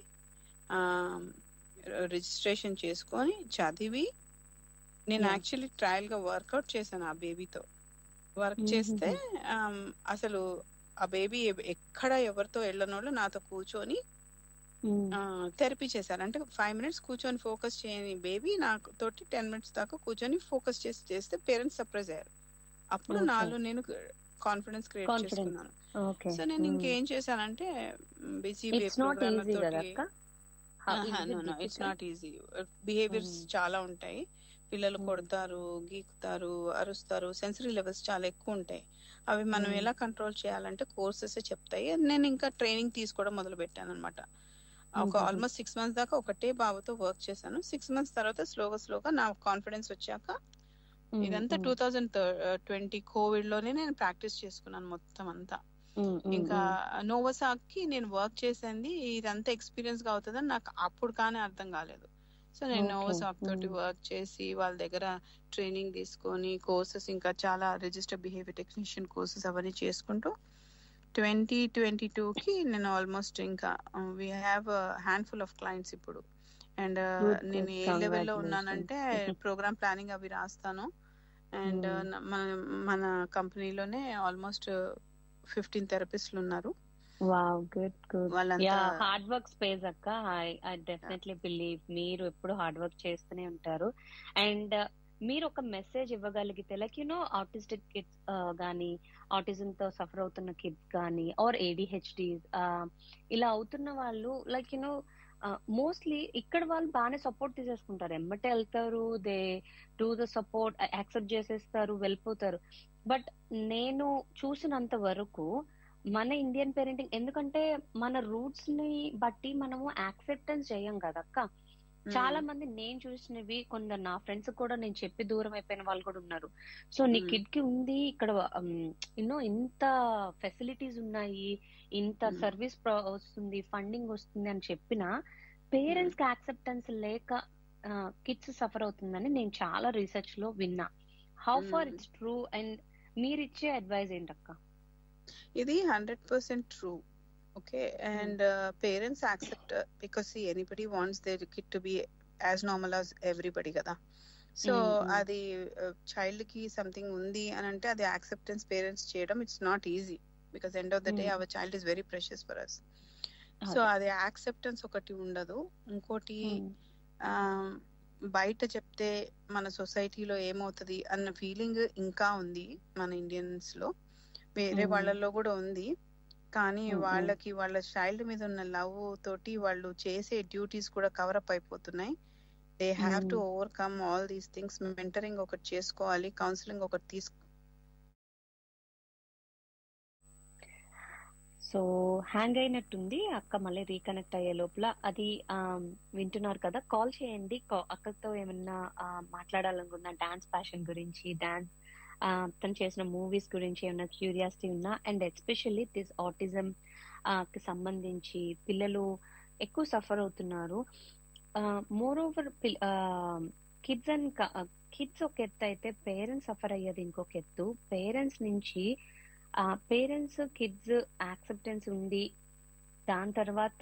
B: రిజిస్ట్రేషన్ చేసుకొని చదివి నేను
A: Yeah.
B: యాక్చువల్లీ ట్రయల్ గా వర్కౌట్ చేశాను ఆ బేబీతో వర్క్
A: Mhm.
B: చేస్తే um, అసలు ఆ బేబీ ఎక్కడ ఎవరితో వెళ్ళనోళ్ళు నాతో కూర్చొని
A: Mm.
B: థెరపీ చేశారు అంటే ఫైవ్ మినిట్స్ కూర్చొని ఫోకస్ చేయని బేబీ నాకు తోటి టెన్ మినిట్స్ దాకా కూర్చొని ఫోకస్ చేసి చేస్తే పేరెంట్స్ సర్ప్రైజ్ అయ్యారు అప్పుడు
A: Okay.
B: నాలో నేను కాన్ఫిడెన్స్ క్రియేట్
A: Confidence.
B: చేసుకున్నాను
A: Okay.
B: సో నేను
A: Mm.
B: ఇంకేం చేశానంటే బిజీ
A: It's not easy కదా అక్క? How- is it
B: it's
A: difficult?
B: Not easy behaviours
A: Mm.
B: చాలా ఉంటాయి పిల్లలు
A: Mm.
B: కొడతారు గీకుతారు అరుస్తారు సెన్సరీ లెవెల్స్ చాలా ఎక్కువ ఉంటాయి అవి మనం
A: Mm.
B: ఎలా కంట్రోల్ చేయాలంటే కోర్సెస్ చెప్తాయి అది నేను ఇంకా ట్రైనింగ్ తీసుకోవడం మొదలు పెట్టాను అనమాట ఒక
A: Mhm.
B: ఆల్మోస్ట్ సిక్స్ మంత్స్ దాకా ఒకటే బాబుతో వర్క్ చేశాను సిక్స్ మంత్స్ తర్వాత స్లోగా స్లోగా నా కాన్ఫిడెన్స్ వచ్చాక
A: Mm,
B: ఇదంతా
A: mm.
B: Two thousand twenty covid లోనే నేను ప్రాక్టీస్ చేసుకున్నాను మొత్తం అంతా
A: Mm, mm,
B: ఇంకా
A: mm.
B: నోవసాక్ కి నేను వర్క్ చేసింది ఇదంతా ఎక్స్పీరియన్స్ గా అవుతుందని నాకు అప్పుడు కానీ అర్థం కాలేదు సో నేను
A: Okay.
B: నోవసాక్ తోటి
A: Mm.
B: వర్క్ చేసి వాళ్ళ దగ్గర ట్రైనింగ్ తీసుకొని కోర్సెస్ ఇంకా చాలా రిజిస్టర్ బిహేవియర్ టెక్నీషియన్ కోర్సెస్ అవన్నీ చేసుకుంటూ ట్వంటీ ట్వంటీ కి నేను ఆల్మోస్ట్ ఇంకా we have handful of clients ఇప్పుడు అండ్
A: Good, good.
B: నేను ఏ లెవెల్లో ఉన్నానంటే
A: Congratulations.
B: ప్రోగ్రామ్ ప్లానింగ్ అవి రాస్తాను అండ్
A: Mm.
B: మన మన కంపెనీలోనే ఆల్మోస్ట్ ఫిఫ్టీన్ థెరపిస్ట్లు ఉన్నారు
A: వావ్ గుడ్ గుడ్
B: వాళ్ళంతా
A: యా హార్డ్ వర్క్ స్పేస్ అక్క ఐ ఐ డెఫినెట్లీ బిలీవ్ మీరు ఎప్పుడు హార్డ్ వర్క్ చేస్తూనే ఉంటారు అండ్ మీరు ఒక మెసేజ్ ఇవ్వగలిగితే లైక్ యునో ఆటిస్టిక్ కిడ్స్ గానీ ఆటిజం తో సఫర్ అవుతున్న కిడ్స్ గానీ ఆర్ ఏడిహెచ్డి ఇలా అవుతున్న వాళ్ళు లైక్ యునో మోస్ట్లీ ఇక్కడ వాళ్ళు బాగానే సపోర్ట్ తీసేసుకుంటారు ఎమ్మటే వెళ్తారు they do the support accept చేసేస్తారు వెళ్ళిపోతారు బట్ నేను చూసినంత వరకు మన ఇండియన్ పేరెంటింగ్ ఎందుకంటే మన రూట్స్ ని బట్టి మనము యాక్సెప్టెన్స్ చేయం కదా అక్క చాలా మంది నేను చూసినవి కొందరు నా ఫ్రెండ్స్ కూడా నేను చెప్పి దూరం అయిపోయిన వాళ్ళు కూడా ఉన్నారు సో నీ
B: Mm.
A: కిడ్ కి ఉంది ఇక్కడ యూనో ఇంత ఫెసిలిటీస్ ఉన్నాయి ఇంత
B: Mm.
A: సర్వీస్ వస్తుంది ఫండింగ్ వస్తుంది అని చెప్పిన పేరెంట్స్ కి యాక్సెప్టెన్స్ లేక కిడ్స్ సఫర్ అవుతుందని నేను చాలా రీసెర్చ్ లో విన్నా how far
B: Mm.
A: It's true and మీరు ఇచ్చే అడ్వైజ్ ఏంటక్క
B: ఇది hundred percent true okay and parents accept because anybody wants their kid to be as normal as everybody కదా సో
A: Mm, mm.
B: అది చైల్డ్ కి సంథింగ్ ఉంది అని అంటే అది యాక్సెప్టెన్స్ పేరెంట్స్ చేయడం it's not easy because end of the day
A: Mm.
B: Our child is very precious for us so అది యాక్సెప్టెన్స్ ఒకటి ఉండదు ఇంకోటి ఆ, బయట చెప్తే మన సొసైటీలో ఏమవుతుంది అన్న ఫీలింగ్ ఇంకా ఉంది మన ఇండియన్స్ లో వేరే
A: Mm.
B: వాళ్ళల్లో కూడా ఉంది కానీ
A: Mm, mm.
B: వాళ్ళకి వాళ్ళ చైల్డ్ మీద ఉన్న లవ్ తోటి వాళ్ళు చేసే డ్యూటీస్ కూడా కవర్ అప్ అయిపోతున్నాయి they have to
A: Mm.
B: Overcome all these things mentoring ఒకటి చేసుకోవాలి కౌన్సిలింగ్ ఒకటి తీసుకో
A: సో హ్యాంగ్ అయినట్టుంది అక్క మళ్ళీ రీకనెక్ట్ అయ్యే లోపల అది ఆ, వింటున్నారు కదా కాల్ చేయండి కా- అక్కతో ఏమన్నా ఆ, మాట్లాడాలనుకున్నా డాన్స్ ప్యాషన్ గురించి డాన్స్ తను చేసిన మూవీస్ గురించి ఏమన్నా క్యూరియాసిటీ ఉన్నా అండ్ ఎస్పెషల్లీ దిస్ ఆటిజం కి సంబంధించి పిల్లలు ఎక్కువ సఫర్ అవుతున్నారు more over kids and kids ఒక ఎత్తు అయితే పేరెంట్స్ సఫర్ అయ్యేది ఇంకొక ఎత్తు పేరెంట్స్ నుంచి పేరెంట్స్ కిడ్స్ యాక్సెప్టెన్స్ ఉంది దాని తర్వాత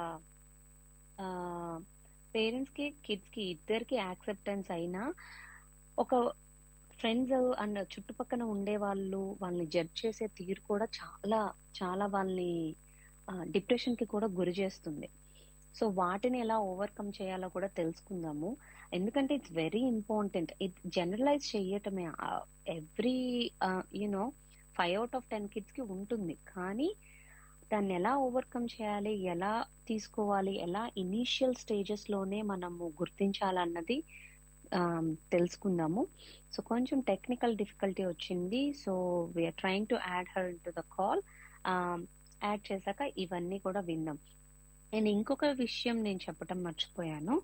A: పేరెంట్స్ కి కిడ్స్ కి ఇద్దరికి యాక్సెప్టెన్స్ అయినా ఒక ఫ్రెండ్స్ అండ్ చుట్టుపక్కన ఉండే వాళ్ళు వాళ్ళని జడ్జ్ చేసే తీరు కూడా చాలా చాలా వాళ్ళని డిప్రెషన్ కి కూడా గురి చేస్తుంది సో వాటిని ఎలా ఓవర్కమ్ చేయాలో కూడా తెలుసుకుందాము ఎందుకంటే ఇట్స్ వెరీ ఇంపార్టెంట్ ఇది జనరలైజ్ చేయటమే every you know five out of ten kids కి ఉంటుంది కానీ దాన్ని ఎలా ఓవర్కమ్ చేయాలి ఎలా తీసుకోవాలి ఎలా ఇనీషియల్ స్టేజెస్ లోనే మనము గుర్తించాలన్నది ఆమ్, తెలుసుకుందాము సో కొంచెం టెక్నికల్ డిఫికల్టీ వచ్చింది so we're trying to add her to the call add చేశాక ఇవన్నీ కూడా విందాం నేను ఇంకొక విషయం నేను చెప్పటం మర్చిపోయాను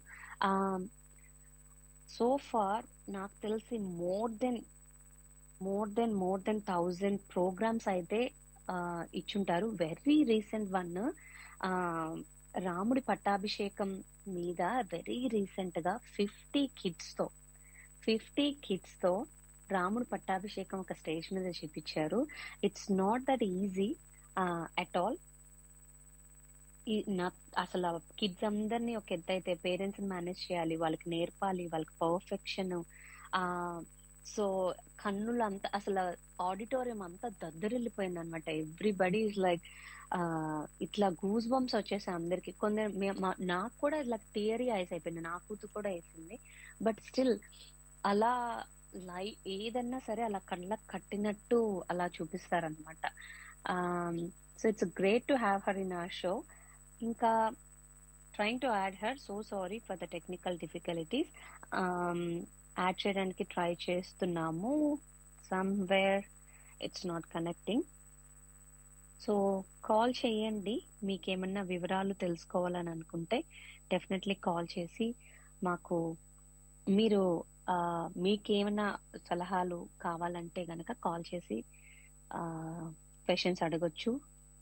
A: సో ఫార్ నాకు తెలిసి more than more than more than thousand programs అయితే ఆ, ఇచ్చుంటారు వెరీ రీసెంట్ వన్ రాముడి పట్టాభిషేకం మీద వెరీ రీసెంట్ గా ఫిఫ్టీ కిడ్స్ తో ఫిఫ్టీ కిడ్స్ తో రాముడి పట్టాభిషేకం ఒక స్టేజ్ మీద చూపించారు it's not that easy at all నా అసలు కిడ్స్ అందరినీ ఒక ఎత్తు అయితే పేరెంట్స్ మేనేజ్ చేయాలి వాళ్ళకి నేర్పాలి వాళ్ళకి పర్ఫెక్షన్ ఆ సో కన్నులు అంతా అసలు ఆడిటోరియం అంతా దద్దరిల్లిపోయింది అనమాట ఎవ్రీబడి ఇస్ లైక్ ఇట్లా గూస్ బంప్స్ వచ్చేసాయి అందరికి కొందరు మే- మా- నాకు కూడా ఇట్లా టియరీ ఐస్ అయిపోయింది నా కూతురు కూడా వేసింది బట్ స్టిల్ అలా లై ఏదన్నా సరే అలా కళ్ళకు కట్టినట్టు అలా చూపిస్తారనమాట so it's great to have her in our show ఇంకా trying to add her so sorry for the technical difficulties add చేయడానికి ట్రై చేస్తున్నాము somewhere it's not connecting so call చేయండి మీకేమన్నా వివరాలు తెలుసుకోవాలని అనుకుంటే డెఫినెట్లీ కాల్ చేసి మాకు మీరు ఆ, మీకేమైనా సలహాలు కావాలంటే గనక కాల్ చేసి క్వశ్చన్స్ అడగొచ్చు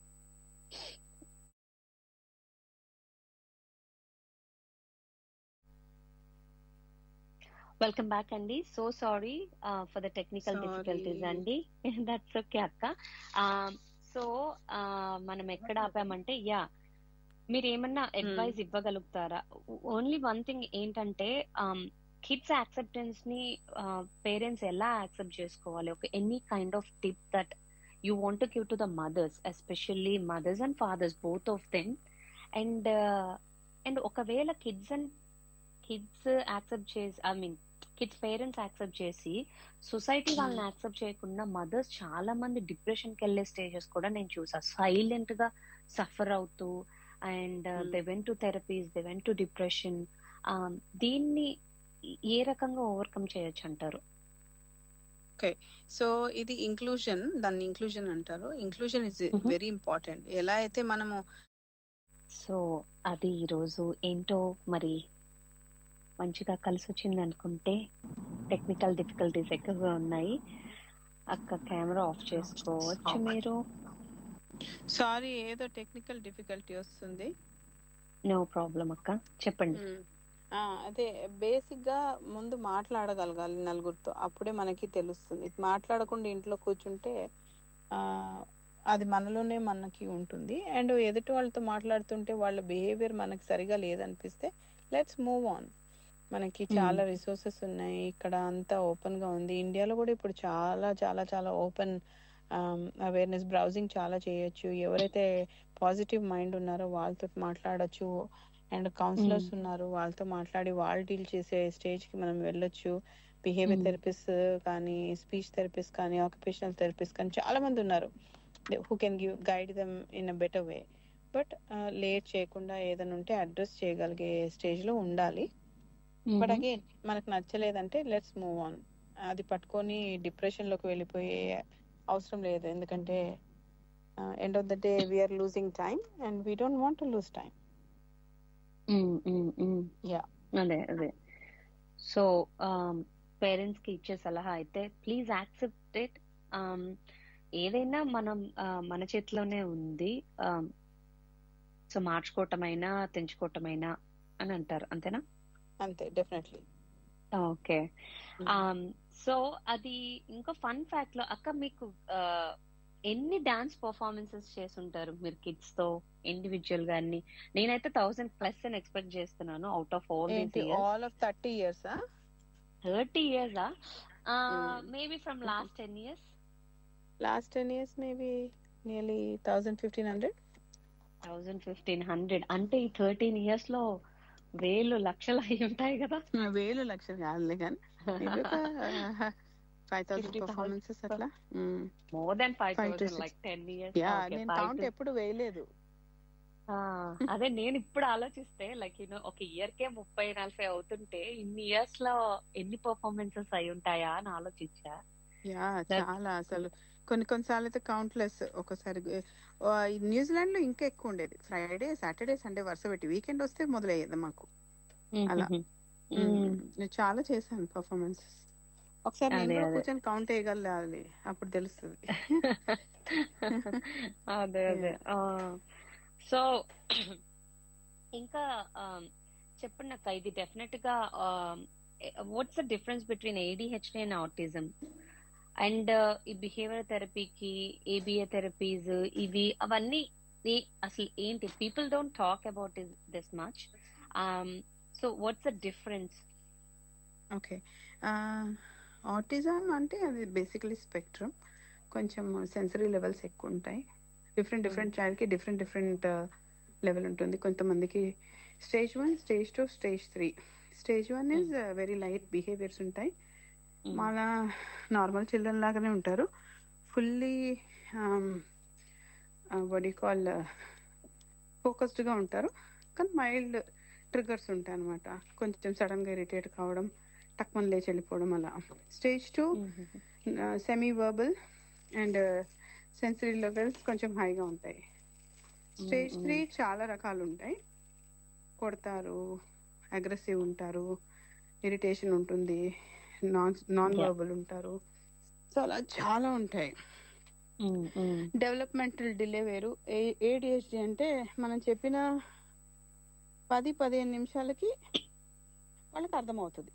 A: వెల్కమ్ బ్యాక్ అండి so sorry for the technical
B: Sorry.
A: Difficulties అండి దట్స్ ఓకే అక్క సో మనం ఎక్కడ ఆపామంటే యా మీరు ఏమన్నా అడ్వైస్ ఇవ్వగలుగుతారా ఓన్లీ వన్ థింగ్ ఏంటంటే కిడ్స్ యాక్సెప్టెన్స్ ని పేరెంట్స్ ఎలా యాక్సెప్ట్ చేసుకోవాలి ఒక any kind of tip that you want give to the mothers especially mothers and fathers both of them and and ఒకవేళ కిడ్స్ అండ్ కిడ్స్ యాక్సెప్ట్ చేసి I mean kids parents accept చేసి సొసైటీ వాళ్ళని యాక్సెప్ట్ చేయకుండా మదర్స్ చాలా మంది డిప్రెషన్ కి వెళ్ళే స్టేజెస్ కూడా నేను చూసా సైలెంట్ గా సఫర్ అవుతూ and
B: Hmm.
A: They went to therapies they went to depression దీన్ని ఏ రకంగా ఓవర్కమ్ చేయొచ్చు అంటారు
B: సో ఇది ఇంక్లూజన్ దాన్ని ఇంక్లూజన్ అంటారు inclusion is
A: Mhm.
B: Very important ఎలా అయితే మనము
A: సో అది ఈరోజు ఏంటో మరి మంచిగా కలిసి వచ్చింది అనుకుంటే టెక్నికల్ డిఫికల్టీస్ ఎక్కువగా ఉన్నాయి అక్క కెమెరా ఆఫ్ చేసుకోవచ్చు మీరు
B: సారీ ఏదో టెక్నికల్ డిఫికల్టీ వస్తుంది
A: నో ప్రాబ్లం అక్క చెప్పండి
B: మ్మ్. ఆ, అదే బేసిక్ గా ముందు మాట్లాడగలగాలి నలుగురితో అప్పుడే మనకి తెలుస్తుంది మాట్లాడకుండా ఇంట్లో కూర్చుంటే ఆ అది మనలోనే మనకి ఉంటుంది అండ్ ఎదుటి వాళ్ళతో మాట్లాడుతుంటే వాళ్ళ బిహేవియర్ మనకి సరిగా లేదనిపిస్తే లెట్స్ మూవ్ ఆన్ మనకి చాలా రిసోర్సెస్ ఉన్నాయి ఇక్కడ అంతా ఓపెన్ గా ఉంది ఇండియాలో కూడా ఇప్పుడు చాలా చాలా చాలా ఓపెన్ అవేర్నెస్ బ్రౌజింగ్ చాలా చేయొచ్చు ఎవరైతే పాజిటివ్ మైండ్ ఉన్నారో వాళ్ళతో మాట్లాడొచ్చు అండ్ కౌన్సిలర్స్ ఉన్నారు వాళ్ళతో మాట్లాడి వాళ్ళు డీల్ చేసే స్టేజ్ కి మనం వెళ్ళొచ్చు బిహేవియర్
A: Mm.
B: థెరపిస్ట్ కానీ స్పీచ్ థెరపిస్ట్ కానీ ఆక్యుపేషనల్ థెరపిస్ట్ కానీ చాలా మంది ఉన్నారు who can give guide them in a better way but late చేయకుండా ఏదైనా ఉంటే అడ్రస్ చేయగలిగే స్టేజ్ లో ఉండాలి బట్ అగైన్ మనకు నచ్చలేదంటే లెట్స్ మూవ్ ఆన్ అది పట్టుకొని డిప్రెషన్ లోకి వెళ్ళిపోయే అవసరం లేదు ఎందుకంటే end of the day we're losing time and we don't want to lose time yeah
A: అదే అదే సో పేరెంట్స్ కి ఇచ్చే సలహా అయితే ప్లీజ్ యాక్సెప్ట్ ఇట్ ఏదైనా మనం మన చేతిలోనే ఉంది సో మార్చుకోవటమైనా తెంచుకోవటమైనా అని అంటారు అంతేనా
B: అంతే డెఫినెట్లీ
A: ఓకే సో అది ఇంకో ఫన్ ఫ్యాక్ట్ లో అక్క మీకు ఎన్ని డాన్స్ పర్ఫార్మెన్సెస్ చేస్తుంటారు మీరు కిడ్స్ తో ఇండివిజువల్ గా అన్ని నేనైతే థౌసండ్ ప్లస్ అని ఎక్స్పెక్ట్ చేస్తున్నాను out of all
B: all of thirty years
A: thirty years maybe from last ten years
B: last ten years maybe nearly thousand fifteen hundred
A: thousand fifteen hundred అంటే ఈ థర్టీన్ ఇయర్స్ లో వేలు లక్షలు అయి ఉంటాయి కదా
B: వేలు లక్షలు కాదులే కానీ ఫైవ్ థౌసండ్ పర్ఫార్మెన్సెస్ అట్లా
A: more than five thousand like ten years
B: yeah నేను కౌంట్ ఎప్పుడు వేయలేదు
A: అదే నేను ఇప్పుడు ఆలోచిస్తే లైక్ యూనో ఒక ఇయర్ కే ముప్పై నలభై అవుతుంటే ఇన్ని ఇయర్స్ లో ఎన్ని పర్ఫార్మెన్సెస్ అయి ఉంటాయా అని ఆలోచించా
B: యా చాలా అసలు కొన్ని కొన్నిసార్లు అయితే కౌంట్లెస్ ఒకసారి న్యూజిలాండ్ లో ఇంకా ఎక్కువ ఉండేది ఫ్రైడే సాటర్డే సండే వరుస పెట్టి వీకెండ్ వస్తే మొదలయ్యేది మాకు అలా నేను చాలా చేశాను పర్ఫార్మెన్సెస్ ఒకసారి నేను కూర్చొని కౌంట్ వేయగలగాలి అప్పుడు తెలుస్తుంది
A: అదే అదే సో ఇంకా చెప్పండి నాకు ఇది డెఫినెట్ గా what's the difference between ADHD and autism and ఈ బిహేవియర్ థెరపీకి ఏబిఏ థెరపీస్ ఇవి అవన్నీ అసలు ఏంటి people don't talk about this much so what's the difference
B: okay autism అంటే అది బేసికలీ స్పెక్ట్రమ్ కొంచెం సెన్సరీ లెవెల్స్ ఎక్కువ ఉంటాయి డిఫరెంట్ డిఫరెంట్ చైల్డ్కి డిఫరెంట్ డిఫరెంట్ లెవెల్ ఉంటుంది కొంతమందికి stage one stage two stage three stage one is very light behaviours ఉంటాయి మన నార్మల్ చిల్డ్రన్ లాగానే ఉంటారు ఫుల్లీ వడి కాల్ ఫోకస్డ్గా ఉంటారు కానీ మైల్డ్ ట్రిగర్స్ ఉంటాయి అనమాట కొంచెం సడన్గా ఇరిటేట్ కావడం టక్మన్ లేచి వెళ్ళిపోవడం అలా stage two semi verbal and sensory levels కొంచెం హైగా ఉంటాయి స్టేజ్ త్రీ చాలా రకాలు ఉంటాయి కొడతారు అగ్రెసివ్ ఉంటారు ఇరిటేషన్ ఉంటుంది నాన్ నాన్ వర్బల్ ఉంటారు సో అలా చాలా ఉంటాయి డెవలప్మెంటల్ డిలే వేరు ఏడిహెచ్డి అంటే మనం చెప్పిన పది పదిహేను నిమిషాలకి వాళ్ళకి అర్థమవుతుంది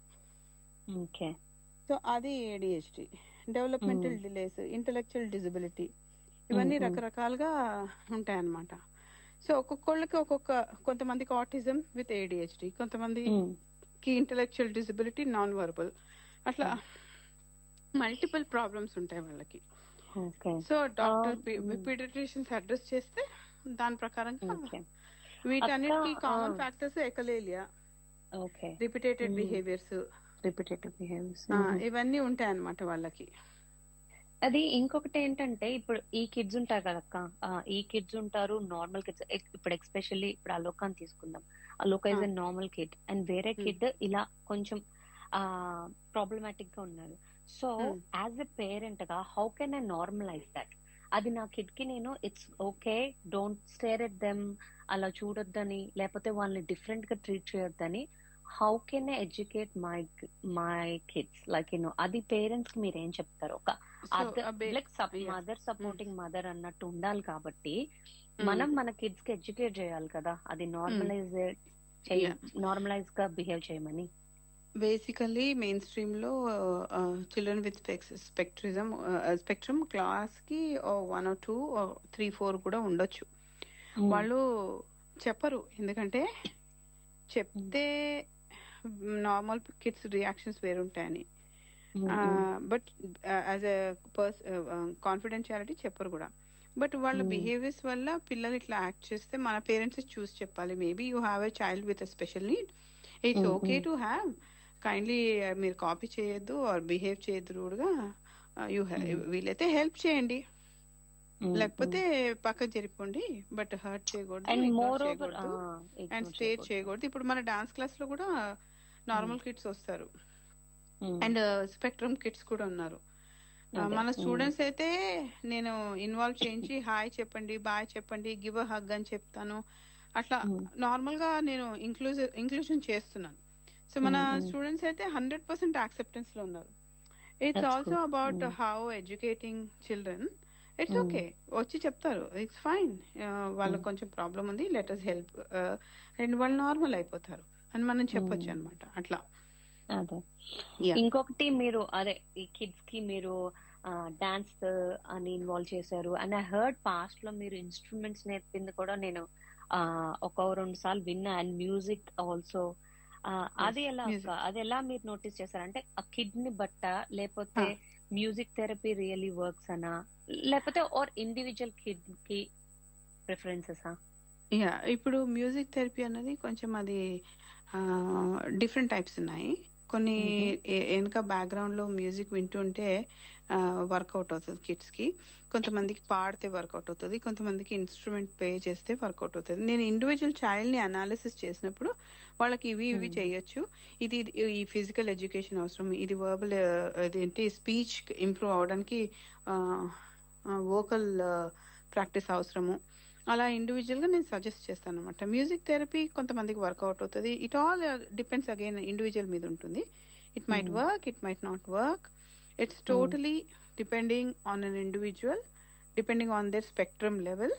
B: సో అది ADHD developmental delays intellectual disability ఇవన్నీ రకరకాలుగా ఉంటాయన్నమాట సో ఒక్కొక్కళ్ళకి ఒక్కొక్క కొంతమందికి ఆటిజం విత్ ఏడిహెచ్డి కొంతమందికి ఇంటలెక్చువల్ డిజబిలిటీ నాన్ వర్బల్ అట్లా మల్టిపుల్ ప్రాబ్లమ్స్ ఉంటాయి వాళ్ళకి సో డాక్టర్ పీడియాట్రిషియన్స్ అడ్రస్ చేస్తే దాని ప్రకారంగా వీటన్నిటికి common factors echolalia repeated behaviours
A: repetitive behaviours
B: ఇవన్నీ ఉంటాయి అన్నమాట వాళ్ళకి
A: అది ఇంకొకటి ఏంటంటే ఇప్పుడు ఈ కిడ్స్ ఉంటారు కదక్క ఈ కిడ్స్ ఉంటారు నార్మల్ కిడ్స్ ఇప్పుడు ఎక్స్పెషల్లీ ఇప్పుడు అలోకాన్ తీసుకుందాం Aloka is a normal kid and వేరే కిడ్ ఇలా కొంచెం ఆ ప్రాబ్లమాటిక్ గా ఉన్నారు సో యాజ్ ఎ పేరెంట్ గా how can I normalise that అది నా కిడ్ కి నేను it's okay don't stare at them అలా చూడొద్దని లేకపోతే వాళ్ళని డిఫరెంట్ గా ట్రీట్ చేయొద్దని how can I educate my my kids like you know అది పేరెంట్స్ కి మీరు ఏం చెప్తారు ఒక లైక్ మదర్ సపోర్టింగ్ మదర్ అన్నట్టు ఉండాలి కాబట్టి మనం మన కిడ్స్ కి ఎడ్యుకేట్ చేయాలి కదా అది నార్మలైజ్ నార్మలైజ్ గా బిహేవ్ చేయమని
B: బేసికల్లీ మెయిన్ స్ట్రీమ్ లో చిల్డ్రన్ విత్ స్పెక్ట్రిజం స్పెక్ట్రమ్ క్లాస్ కి one or two three four కూడా ఉండొచ్చు వాళ్ళు చెప్పరు ఎందుకంటే చెప్తే నార్మల్ కిడ్స్ రియాక్షన్స్ వేరుంటాయని బట్ యాజ్ ఎ పర్స్ కాన్ఫిడెన్షియాలిటీ చెప్పరు కూడా బట్ వాళ్ళ బిహేవియర్స్ వల్ల పిల్లలు ఇట్లా యాక్ట్ చేస్తే మన పేరెంట్స్ చూసి చెప్పాలి maybe you have a child with a special need it's okay to have kindly మీరు కాపీ చేయొద్దు ఆర్ బిహేవ్ చేయొద్దు కూడా యూ వీలైతే హెల్ప్ చేయండి లేకపోతే పక్క జరిపోండి బట్ హర్ట్ చేయకూడదు అండ్ స్టేట్ చేయకూడదు ఇప్పుడు మన డాన్స్ క్లాస్ లో కూడా నార్మల్ కిడ్స్ వస్తారు అండ్ స్పెక్ట్రమ్ కిడ్స్ కూడా ఉన్నారు ఆ,
A: అదే.
B: మన
A: ఉమ్,
B: స్టూడెంట్స్ అయితే నేను ఇన్వాల్వ్ చేయించి హాయ్ చెప్పండి బాయ్ చెప్పండి గివ్ అ హగ్ అని చెప్తాను అట్లా
A: ఉమ్,
B: నార్మల్ గా నేను ఇంక్లూజివ్ ఇంక్లూజన్ చేస్తున్నాను సో మన
A: ఉమ్, ఉమ్.
B: స్టూడెంట్స్ అయితే హండ్రెడ్ పర్సెంట్ యాక్సెప్టెన్స్ లో ఉన్నారు it's
A: That's
B: also
A: good.
B: About
A: um,
B: how educating children it's
A: um,
B: okay వచ్చి చెప్తారు ఇట్స్ ఫైన్ వాళ్ళకి
A: ఉమ్,
B: కొంచెం ప్రాబ్లం ఉంది లెట్ అస్ హెల్ప్ అండ్ వాళ్ళు నార్మల్ అయిపోతారు అని మనం చెప్పొచ్చు
A: ఉమ్.
B: అనమాట అట్లా
A: అదే
B: యా
A: ఇంకొకటి మీరు అదే ఈ కిడ్స్ కి మీరు డాన్స్ అని ఇన్వాల్వ్ చేశారు అండ్ ఐ హర్డ్ పాస్ట్ లో మీరు ఇన్స్ట్రుమెంట్స్ నేర్పింది కూడా నేను ఆ, ఒక రెండు సార్లు విన్నా అండ్ మ్యూజిక్ ఆల్సో అది ఎలా అక్క
B: మ్యూజిక్
A: అది ఎలా మీరు నోటీస్ చేశారు అంటే ఆ కిడ్ ని బట్ట లేకపోతే మ్యూజిక్ థెరపీ రియలీ వర్క్స్ అనా లేకపోతే ఆర్ ఇండివిజువల్ కిడ్ కి ప్రిఫరెన్సెస్
B: యా ఇప్పుడు మ్యూజిక్ థెరపీ అన్నది కొంచెం అది డిఫరెంట్ టైప్స్ ఉన్నాయి కొన్ని ఏ- వెనక బ్యాక్గ్రౌండ్ లో మ్యూజిక్ వింటుంటే వర్కౌట్ అవుతుంది కిడ్స్ కి కొంతమందికి పాడితే వర్కౌట్ అవుతుంది కొంతమందికి ఇన్స్ట్రుమెంట్ ప్లే చేస్తే వర్కౌట్ అవుతుంది నేను ఇండివిజువల్ చైల్డ్ ని అనాలిసిస్ చేసినప్పుడు వాళ్ళకి ఇవి ఇవి
A: Hmm.
B: చేయొచ్చు ఇది ఇది- ఈ ఫిజికల్ ఎడ్యుకేషన్ అవసరం ఇది వర్బల్ అదేంటి స్పీచ్ ఇంప్రూవ్ అవడానికి వోకల్ ప్రాక్టీస్ అవసరము అలా ఇండివిజువల్ గా నేను సజెస్ట్ చేస్తాను అనమాట మ్యూజిక్ థెరపీ కొంతమందికి వర్కౌట్ అవుతుంది it all depends again individual మీద ఉంటుంది it might
A: Hmm.
B: Work it might not work it's totally depending on an individual depending on their spectrum level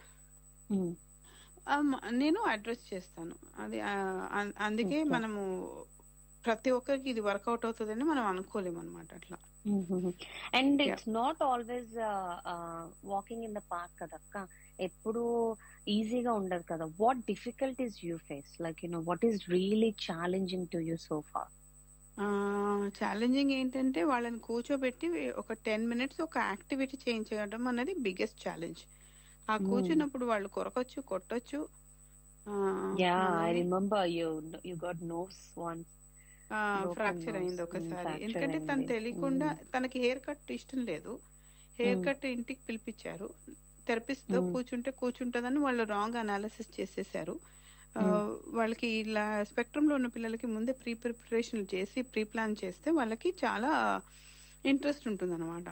B: నేను అడ్రస్ చేస్తాను అది ఆ, అం- అందుకే
A: Okay.
B: మనము ప్రతి ఒక్కరికి ఇది వర్కౌట్ అవుతుందని మనం అనుకోలేము అనమాట అట్లా
A: and
B: Yeah.
A: It's not always walking in the park కదక్క ఎప్పుడు ఈజీగా ఉండదు కదా what difficulties you face like you know what is really challenging to you so far
B: challenging ఏంటంటే వాళ్ళని కూర్చోబెట్టి ఒక టెన్ మినిట్స్ ఒక యాక్టివిటీ చేయించడం అనేది బిగ్గెస్ట్ ఛాలెంజ్ ఆ
A: Hmm.
B: కూర్చున్నప్పుడు వాళ్ళు కొరకొచ్చు కొట్టొచ్చు ఆ,
A: యా ఐ
B: మనల్ని
A: remember you you got nose once broken
B: fracture
A: nose.
B: అయింది
A: Mm,
B: ఒకసారి
A: fracture
B: ఎందుకంటే తను
A: అయింది.
B: తెలియకుండా
A: Mm.
B: తనకి హెయిర్ కట్ ఇష్టం లేదు హెయిర్
A: Mm.
B: కట్ ఇంటికి పిలిపించారు థెరపిస్ట్ తో
A: Mm.
B: కూర్చుంటే కూర్చుంటదని వాళ్ళు రాంగ్ అనాలిసిస్ చేసేసారు ఆ,
A: Mm.
B: వాళ్ళకి ఇలా స్పెక్ట్రమ్ లో ఉన్న పిల్లలకి ముందే ప్రీ ప్రిపరేషన్ చేసి ప్రీ ప్లాన్ చేస్తే వాళ్ళకి చాలా ఇంట్రెస్ట్ ఉంటుంది అనమాట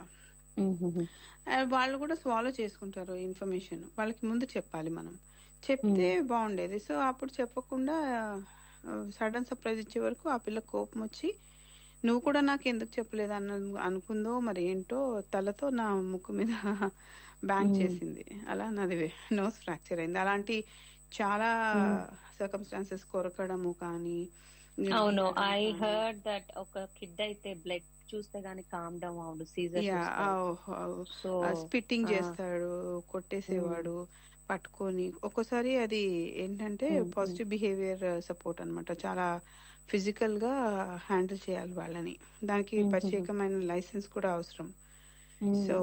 B: వాళ్ళు కూడా స్వాలో చేసుకుంటారు ఇన్ఫర్మేషన్ వాళ్ళకి ముందు చెప్పాలి మనం చెప్తే బాగుండేది సో అప్పుడు చెప్పకుండా సడన్ సర్ప్రైజ్ ఇచ్చే వరకు ఆ పిల్ల కోపం వచ్చి నువ్వు కూడా నాకు ఎందుకు చెప్పలేదు అన్న అనుకుందో మరి ఏంటో తలతో నా ముక్కు మీద బ్యాంక్
A: Hmm.
B: చేసింది అలా నాది నోస్ ఫ్రాక్చర్ అయింది అలాంటి చాలా
A: Hmm.
B: సర్కమ్స్టాన్సెస్ కొరకడము కానీ
A: అవును ఐ
B: కానీ-
A: హర్డ్ దట్ ఒక కిడ్ అయితే బ్లడ్ చూస్తే గానీ కామ్ డౌన్ అవును సీజర్
B: యా
A: సో
B: స్పిట్టింగ్
A: ఆ.
B: చేస్తాడు కొట్టేసేవాడు పట్టుకొని ఒక్కోసారి అది ఏంటంటే
A: Mm, mm.
B: Positive behaviour support అన్నమాట చాలా ఫిజికల్ గా హ్యాండిల్ చేయాలి వాళ్ళని దానికి
A: Mm, mm, mm.
B: ప్రత్యేకమైన లైసెన్స్ కూడా అవసరం సో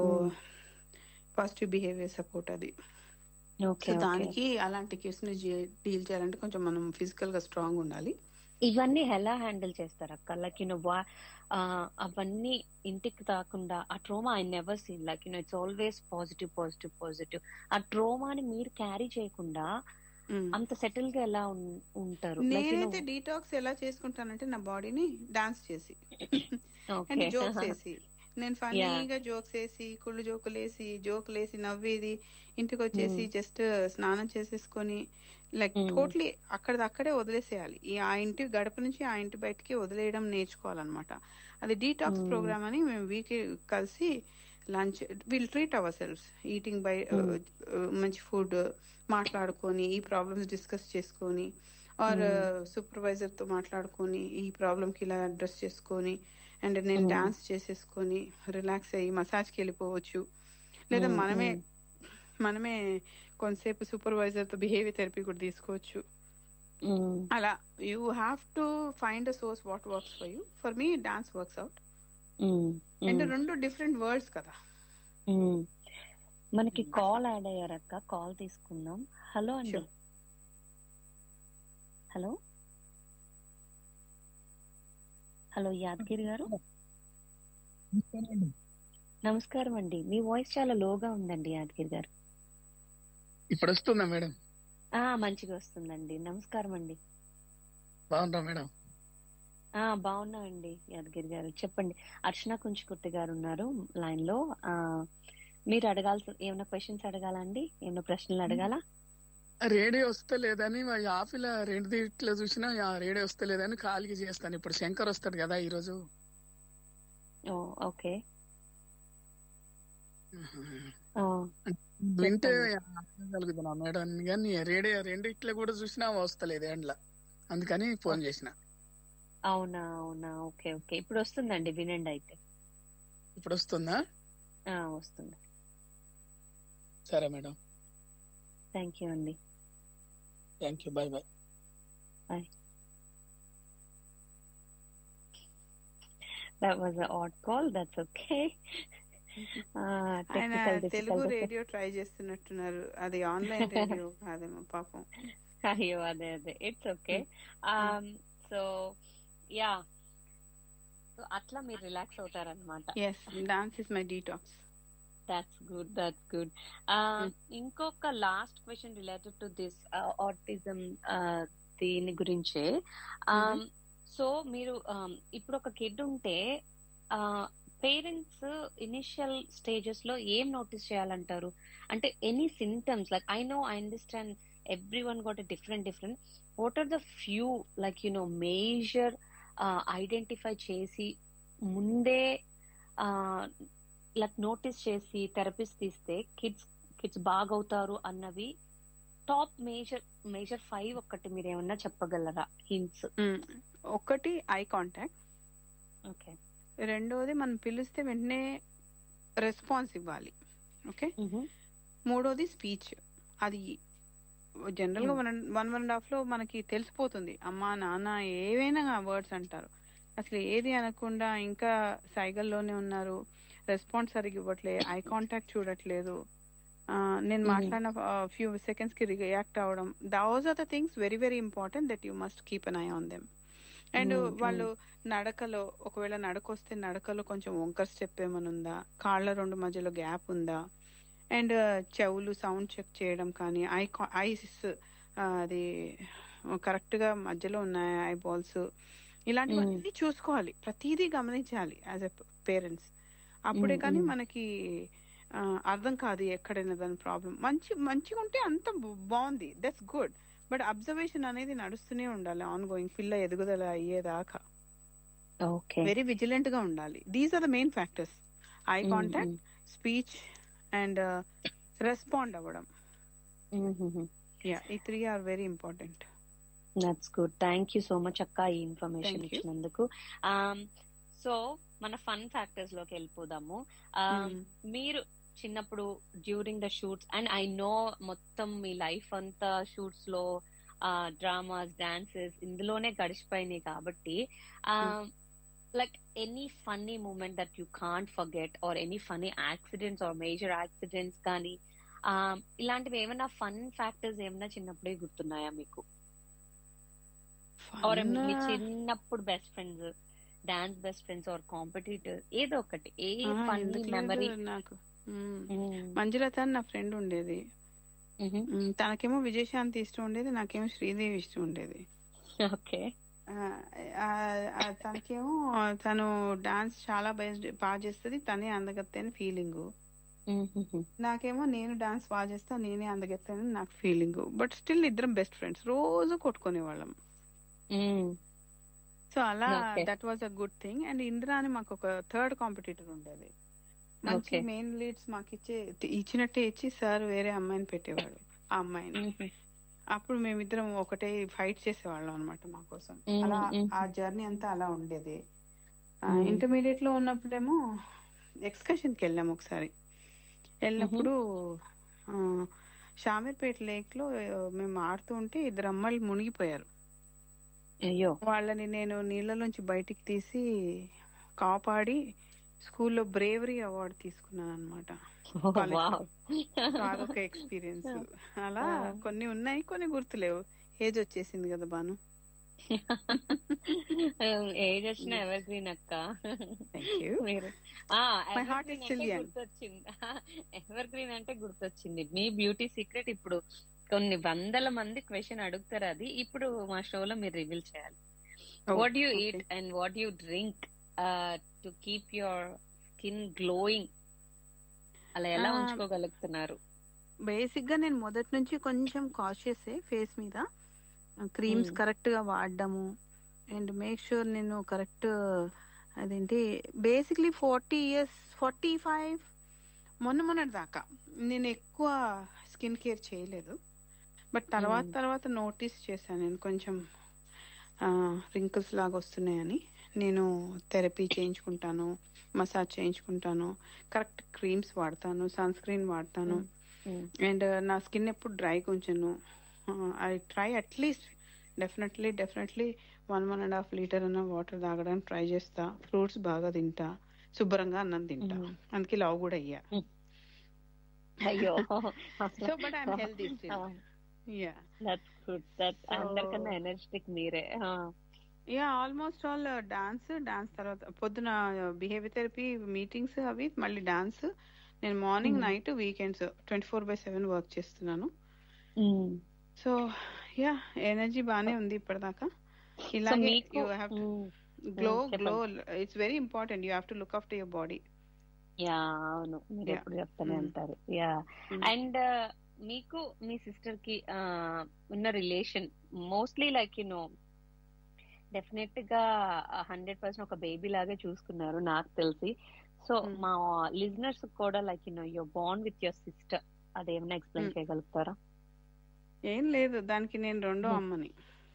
B: పాజిటివ్ బిహేవియర్ సపోర్ట్ అది
A: ఓకే
B: సో దానికి అలాంటి కేసు ని డీల్ చేయాలంటే కొంచెం మనం ఫిజికల్ గా స్ట్రాంగ్ ఉండాలి
A: ఇవన్నీ ఎలా హ్యాండిల్ చేస్తారు అక్క లైక్ యూనో వా అవన్నీ ఇంటికి తాకుండా ఆ trauma I never seen like you know it's always positive positive positive ఆ ట్రోమాని మీరు క్యారీ చేయకుండా
B: Mm.
A: అంత సెటిల్ గా ఎలా ఉన్- ఉంటారు Like, you know-
B: నేనైతే డీటాక్స్ ఎలా చేసుకుంటానంటే నా బాడీని డాన్స్ చేసి
A: Okay.
B: అండ్ జోక్స్ వేసి నేను ఫన్నీగా జోక్స్ వేసి కుళ్ళు జోకులు వేసి జోకులు వేసి నవ్వేది ఇంటికి వచ్చేసి జస్ట్ స్నానం చేసేసుకొని లైక్
A: Hmm.
B: టోటలీ అక్కడ అక్కడే వదిలేసేయాలి ఈ ఆ ఇంటి గడప నుంచి ఆ ఇంటి బయటికి వదిలేయడం నేర్చుకోవాలన్నమాట అది డీటాక్స్
A: Hmm.
B: ప్రోగ్రామ్ అని మేము వీక్ కలిసి lunch will treat our self eating by
A: Hmm.
B: మంచి ఫుడ్ మాట్లాడుకొని ఈ ప్రాబ్లమ్స్ డిస్కస్ చేసుకొని ఆర్ సూపర్వైజర్ తో మాట్లాడుకొని ఈ ప్రాబ్లమ్ కి ఇలా అడ్రస్ చేసుకొని అండ్ నేను
A: Mm.
B: డాన్స్ చేసేసుకొని రిలాక్స్ అయ్యి మసాజ్ కి వెళ్ళిపోవచ్చు లేదా
A: Mm,
B: మనమే
A: mm.
B: మనమే కొంతసేపు సూపర్వైజర్ తో బిహేవియర్ థెరపీ కూడా తీసుకోవచ్చు
A: Mm.
B: అలా you have to find a source what works for you for me dance works out
A: Mm.
B: And
A: Mm.
B: రెండు డిఫరెంట్ వర్డ్స్ కదా
A: Mm. మనకి కాల్ యాడ్ అయ్యారక్క కాల్ తీసుకుందాం హలో అండి
B: Sure.
A: హలో హలో యాదగిరి గారు నమస్కారం అండి మీ వాయిస్ చాలా లోగా ఉందండి యాదగిరి గారు
C: ఇప్పుడు వస్తుందా మేడం
A: ఆ మంచిగా వస్తుందండి నమస్కారం అండి
C: బాగుందా మేడం
A: ఆ బాగున్నామండి యాదగిరి గారు చెప్పండి అర్చన కుంచుకుర్తి గారు ఉన్నారు లైన్ లో ఆ మీరు అడగాల్సిన ఏమైనా క్వశ్చన్స్ అడగాలా అండి ఏమైనా ప్రశ్నలు అడగాలా
C: రేడియో వస్తలేదని ఆఫీల రెండు ఇట్లా చూసినా ఆ రేడియో వస్తలేదని కాలికి చేస్తాను ఇప్పుడు శంకర్ వస్తాడు కదా ఈ రోజు
A: ఓ ఓకే ఆ,
C: వింటే కలుగుతున్నా మేడం కానీ రేడియో రెండు ఇట్లా కూడా చూసినా వస్తలేదు ఎండ్ల అందుకని ఫోన్ చేసిన
A: అవునా అవునా ఓకే ఓకే ఇప్పుడు వస్తుందండి వినండి అయితే
C: ఇప్పుడు వస్తుందా
A: ఆ వస్తుంది
C: సరే మేడం
A: థ్యాంక్ యూ అండి
C: thank you bye bye
A: that was odd call that's okay
B: ఆయన తెలుగు రేడియో ట్రై చేస్తున్నట్టున్నారు అది ఆన్లైన్ రేడియో కాదేమో పాపం
A: అయ్యో అదే అదే it's okay so yeah so అట్లా మీరు రిలాక్స్ అవుతారనమాట
B: yes dance is my detox
A: that's good that's good ఇంకొక last question related to this autism దీని గురించే సో మీరు um, ఇప్పుడు ఒక కిడ్ ఉంటే పేరెంట్స్ ఇనిషియల్ స్టేజెస్ లో ఏం నోటీస్ చేయాలంటారు అంటే any symptoms like I know I understand every one got different different what are the few like you know major identify చేసి ముందే లైక్ నోటీస్ చేసి థెరపిస్ట్ తీస్తే కిడ్స్ కిడ్స్ బాగవుతారు అన్నవి టాప్ మేజర్ మేజర్ ఫైవ్ ఒకటి మీరు ఏమన్నా చెప్పగలరా హింట్స్
B: ఒకటి ఐ కాంటాక్ట్
A: ఓకే
B: రెండోది మనం పిలిస్తే వెంటనే రెస్పాన్స్ ఇవ్వాలి ఓకే మూడోది స్పీచ్ అది జనరల్ గా వన్ వన్ అండ్ హాఫ్ లో మనకి తెలిసిపోతుంది అమ్మా నాన్న ఏవైనా వర్డ్స్ అంటారు అసలు ఏది అనకుండా ఇంకా సైగల్లోనే ఉన్నారు రెస్పాన్స్ సరిగ్గా ఇవ్వట్లే ఐ కాంటాక్ట్ చూడట్లేదు ఆ, నేను
A: Mhm.
B: మాట్లాడిన ఫ్యూ సెకండ్స్ కి రియాక్ట్ అవడం those are the things very very important that you must keep an eye on them and
A: Mm, mm.
B: వాళ్ళు నడకలో ఒకవేళ నడకొస్తే నడకలో కొంచెం వంకర్ స్టెప్ ఏమైనా ఉందా కాళ్ళ రెండు మధ్యలో గ్యాప్ ఉందా అండ్ చెవులు సౌండ్ చెక్ చేయడం కానీ ఐ ఐస్ అది కరెక్ట్ గా మధ్యలో ఉన్నాయి ఐ బాల్స్ ఇలాంటివన్నీ చూసుకోవాలి ప్రతిదీ గమనించాలి యాజ్ ఎ పేరెంట్స్ అప్పుడే
A: Mm,
B: కానీ
A: mm.
B: మనకి ఆ, అర్థం కాదు ఎక్కడైనా దాని ప్రాబ్లం మంచి మంచిగా ఉంటే అంత బ- బాగుంది దట్స్ గుడ్ బట్ అబ్జర్వేషన్ అనేది నడుస్తూనే ఉండాలి ఆన్ గోయింగ్ పిల్ల ఎదుగుదల అయ్యేదాకా
A: ఓకే
B: వెరీ విజిలెంట్ గా ఉండాలి these are the main factors eye contact speech and respond అవ్వడం యా ఈ three are very important
A: that's good thank you so much అక్క ఈ ఇన్ఫర్మేషన్
B: Thank you.
A: ఇచ్చినందుకు సో మన ఫన్ ఫ్యాక్టర్స్ లోకి వెళ్ళిపోదాము Um, మీరు చిన్నప్పుడు during the shoots and I know మొత్తం మీ లైఫ్ అంతా షూట్స్ లో డ్రామాస్ డాన్సెస్ ఇందులోనే గడిచిపోయినాయి కాబట్టి like any funny moment that you can't forget or any funny accidents or major accidents కానీ um, ఇలాంటివి ఏమైనా ఫన్ ఫ్యాక్టర్స్ ఏమైనా చిన్నప్పుడే గుర్తున్నాయా మీకు ఆర్ మీ చిన్నప్పుడు best friends dance best friends or competitor ఏదో ఒకటి ఏ ఫన్నీ మెమరీ
B: నాకు మ్మ్. మంజులత అని నా ఫ్రెండ్ ఉండేది మ్మ్, తనకేమో విజయశాంతి ఇష్టం ఉండేది నాకేమో శ్రీదేవి ఇష్టం ఉండేది
A: ఓకే
B: ఆ, ఆ, ఆ, తనకేమో తను డాన్స్ చాలా బెస్ట్ బాగా చేస్తుంది తనే అందగత్తే అని ఫీలింగ్ నాకేమో నేను డాన్స్ బాగా చేస్తా నేనే అందగెత్తానని నాకు ఫీలింగ్ బట్ స్టిల్ ఇద్దరం బెస్ట్ ఫ్రెండ్స్ రోజు కొట్టుకునే వాళ్ళం సో అలా
A: Okay.
B: That was a good thing and Indira అని మాకు ఒక థర్డ్ కాంపిటీటర్ ఉండేది మంచి
A: Okay.
B: మెయిన్ లీడ్స్ మాకు ఇచ్చే ఇచ్చినట్టే ఇచ్చి సార్ వేరే అమ్మాయిని పెట్టేవాడు ఆ అమ్మాయిని అప్పుడు మేమిద్దరం ఒకటే ఫైట్ చేసేవాళ్ళం అనమాట మా కోసం
A: Mm,
B: అలా
A: mm.
B: ఆ జర్నీ అంతా అలా ఉండేది
A: Mm.
B: ఇంటర్మీడియట్ లో ఉన్నప్పుడేమో ఎక్స్కర్షన్ కి వెళ్ళాము ఒకసారి వెళ్ళినప్పుడు ఆ, షామీర్పేట లేక్ లో ఆ, మేము ఆడుతూ ఉంటే ఇద్దరు అమ్మాయిలు మునిగిపోయారు
A: అయ్యో
B: వాళ్ళని నేను నీళ్ళలోంచి బయటికి తీసి కాపాడి స్కూల్లో బ్రేవరీ అవార్డు తీసుకున్నాను అనమాట College.
A: వావ్
B: అదొక ఎక్స్పీరియన్స్ అలా
A: Ah.
B: కొన్ని ఉన్నాయి కొన్ని గుర్తులేవు ఏజ్ వచ్చేసింది కదా బాను
A: ఏజ్ వచ్చిన ఎవర్ గ్రీన్ అక్క
B: థ్యాంక్ యూ
A: మీరు
B: My heart is still young.
A: గుర్తొచ్చింది ఎవర్ గ్రీన్ అంటే గుర్తొచ్చింది మీ బ్యూటీ సీక్రెట్ ఇప్పుడు కొన్ని వందల మంది క్వశ్చన్ అడుగుతారు అది ఇప్పుడు మా షోలో మీరు రివీల్ చేయాలి
B: Oh,
A: what do you
B: okay.
A: eat and what do you drink uh, to keep your skin glowing అలా ఎలా
B: Ah,
A: ఉంచుకోగలుగుతున్నారు
B: బేసిక్ గా నేను మొదటి నుంచి కొంచెం కాషియస్ ఫేస్ మీద క్రీమ్స్
A: Hmm.
B: కరెక్ట్ గా వాడడము అండ్ మేక్ షూర్ నేను కరెక్ట్ అదేంటి basically forty years forty five మొన్న మొన్నటి దాకా నేను ఎక్కువ స్కిన్ కేర్ చేయలేదు బట్ తర్వాత
A: Hmm.
B: తర్వాత నోటీస్ చేశాను నేను కొంచెం రింకిల్స్ లాగా వస్తున్నాయని నేను థెరపీ చేయించుకుంటాను మసాజ్ చేయించుకుంటాను కరెక్ట్ క్రీమ్స్ వాడతాను సన్ స్క్రీన్ వాడతాను
A: Mm.
B: అండ్ నా స్కిన్ ఎప్పుడు డ్రైగా ఉంచను I try at least definitely definitely one one and half litre అన్న వాటర్ తాగడానికి ట్రై చేస్తా ఫ్రూట్స్ బాగా తింటా శుభ్రంగా అన్నం తింటా
A: Mm.
B: అందుకే లవ్ కూడా అయ్యా
A: అయ్యో
B: so but I'm healthy still yeah
A: that's good that
B: So-
A: అందరికన్నా ఎనర్జెటిక్ మీరే
B: yeah almost all dance dance తర్వాత పొద్దున బిహేవియర్ థెరపీ మీటింగ్స్ అవి మళ్ళీ డాన్స్ నేను morning
A: Mm.
B: Night weekends twenty four by seven work చేస్తున్నాను సో యా ఎనర్జీ బానే ఉంది ఇప్పటిదాకా
A: సో
B: ఇలాగే
A: మీకు
B: యూ హ్యావ్
A: Mm.
B: గ్లో
A: చెప్పండి.
B: Glow it's very important you have to look after your body
A: yeah అవును మీరు
B: Yeah.
A: ఎప్పుడు చెప్తానే
B: Mm.
A: అంటారు యా అండ్ మీకు మీ సిస్టర్ కి ఆ, ఉన్న relation mostly like you know definite గా హండ్రెడ్ పర్సెంట్ ఒక బేబీ లాగే చూసుకున్నారు నాకు తెలిసి సో
B: Mm.
A: మా లిజనర్స్ కూడా like you know your bond with your sister అదేమైనా ఎక్స్ప్లెయిన్
B: Mm.
A: చేయగలుగుతారా
B: ఏం లేదు దానికి నేను రెండో
A: Hmm.
B: అమ్మని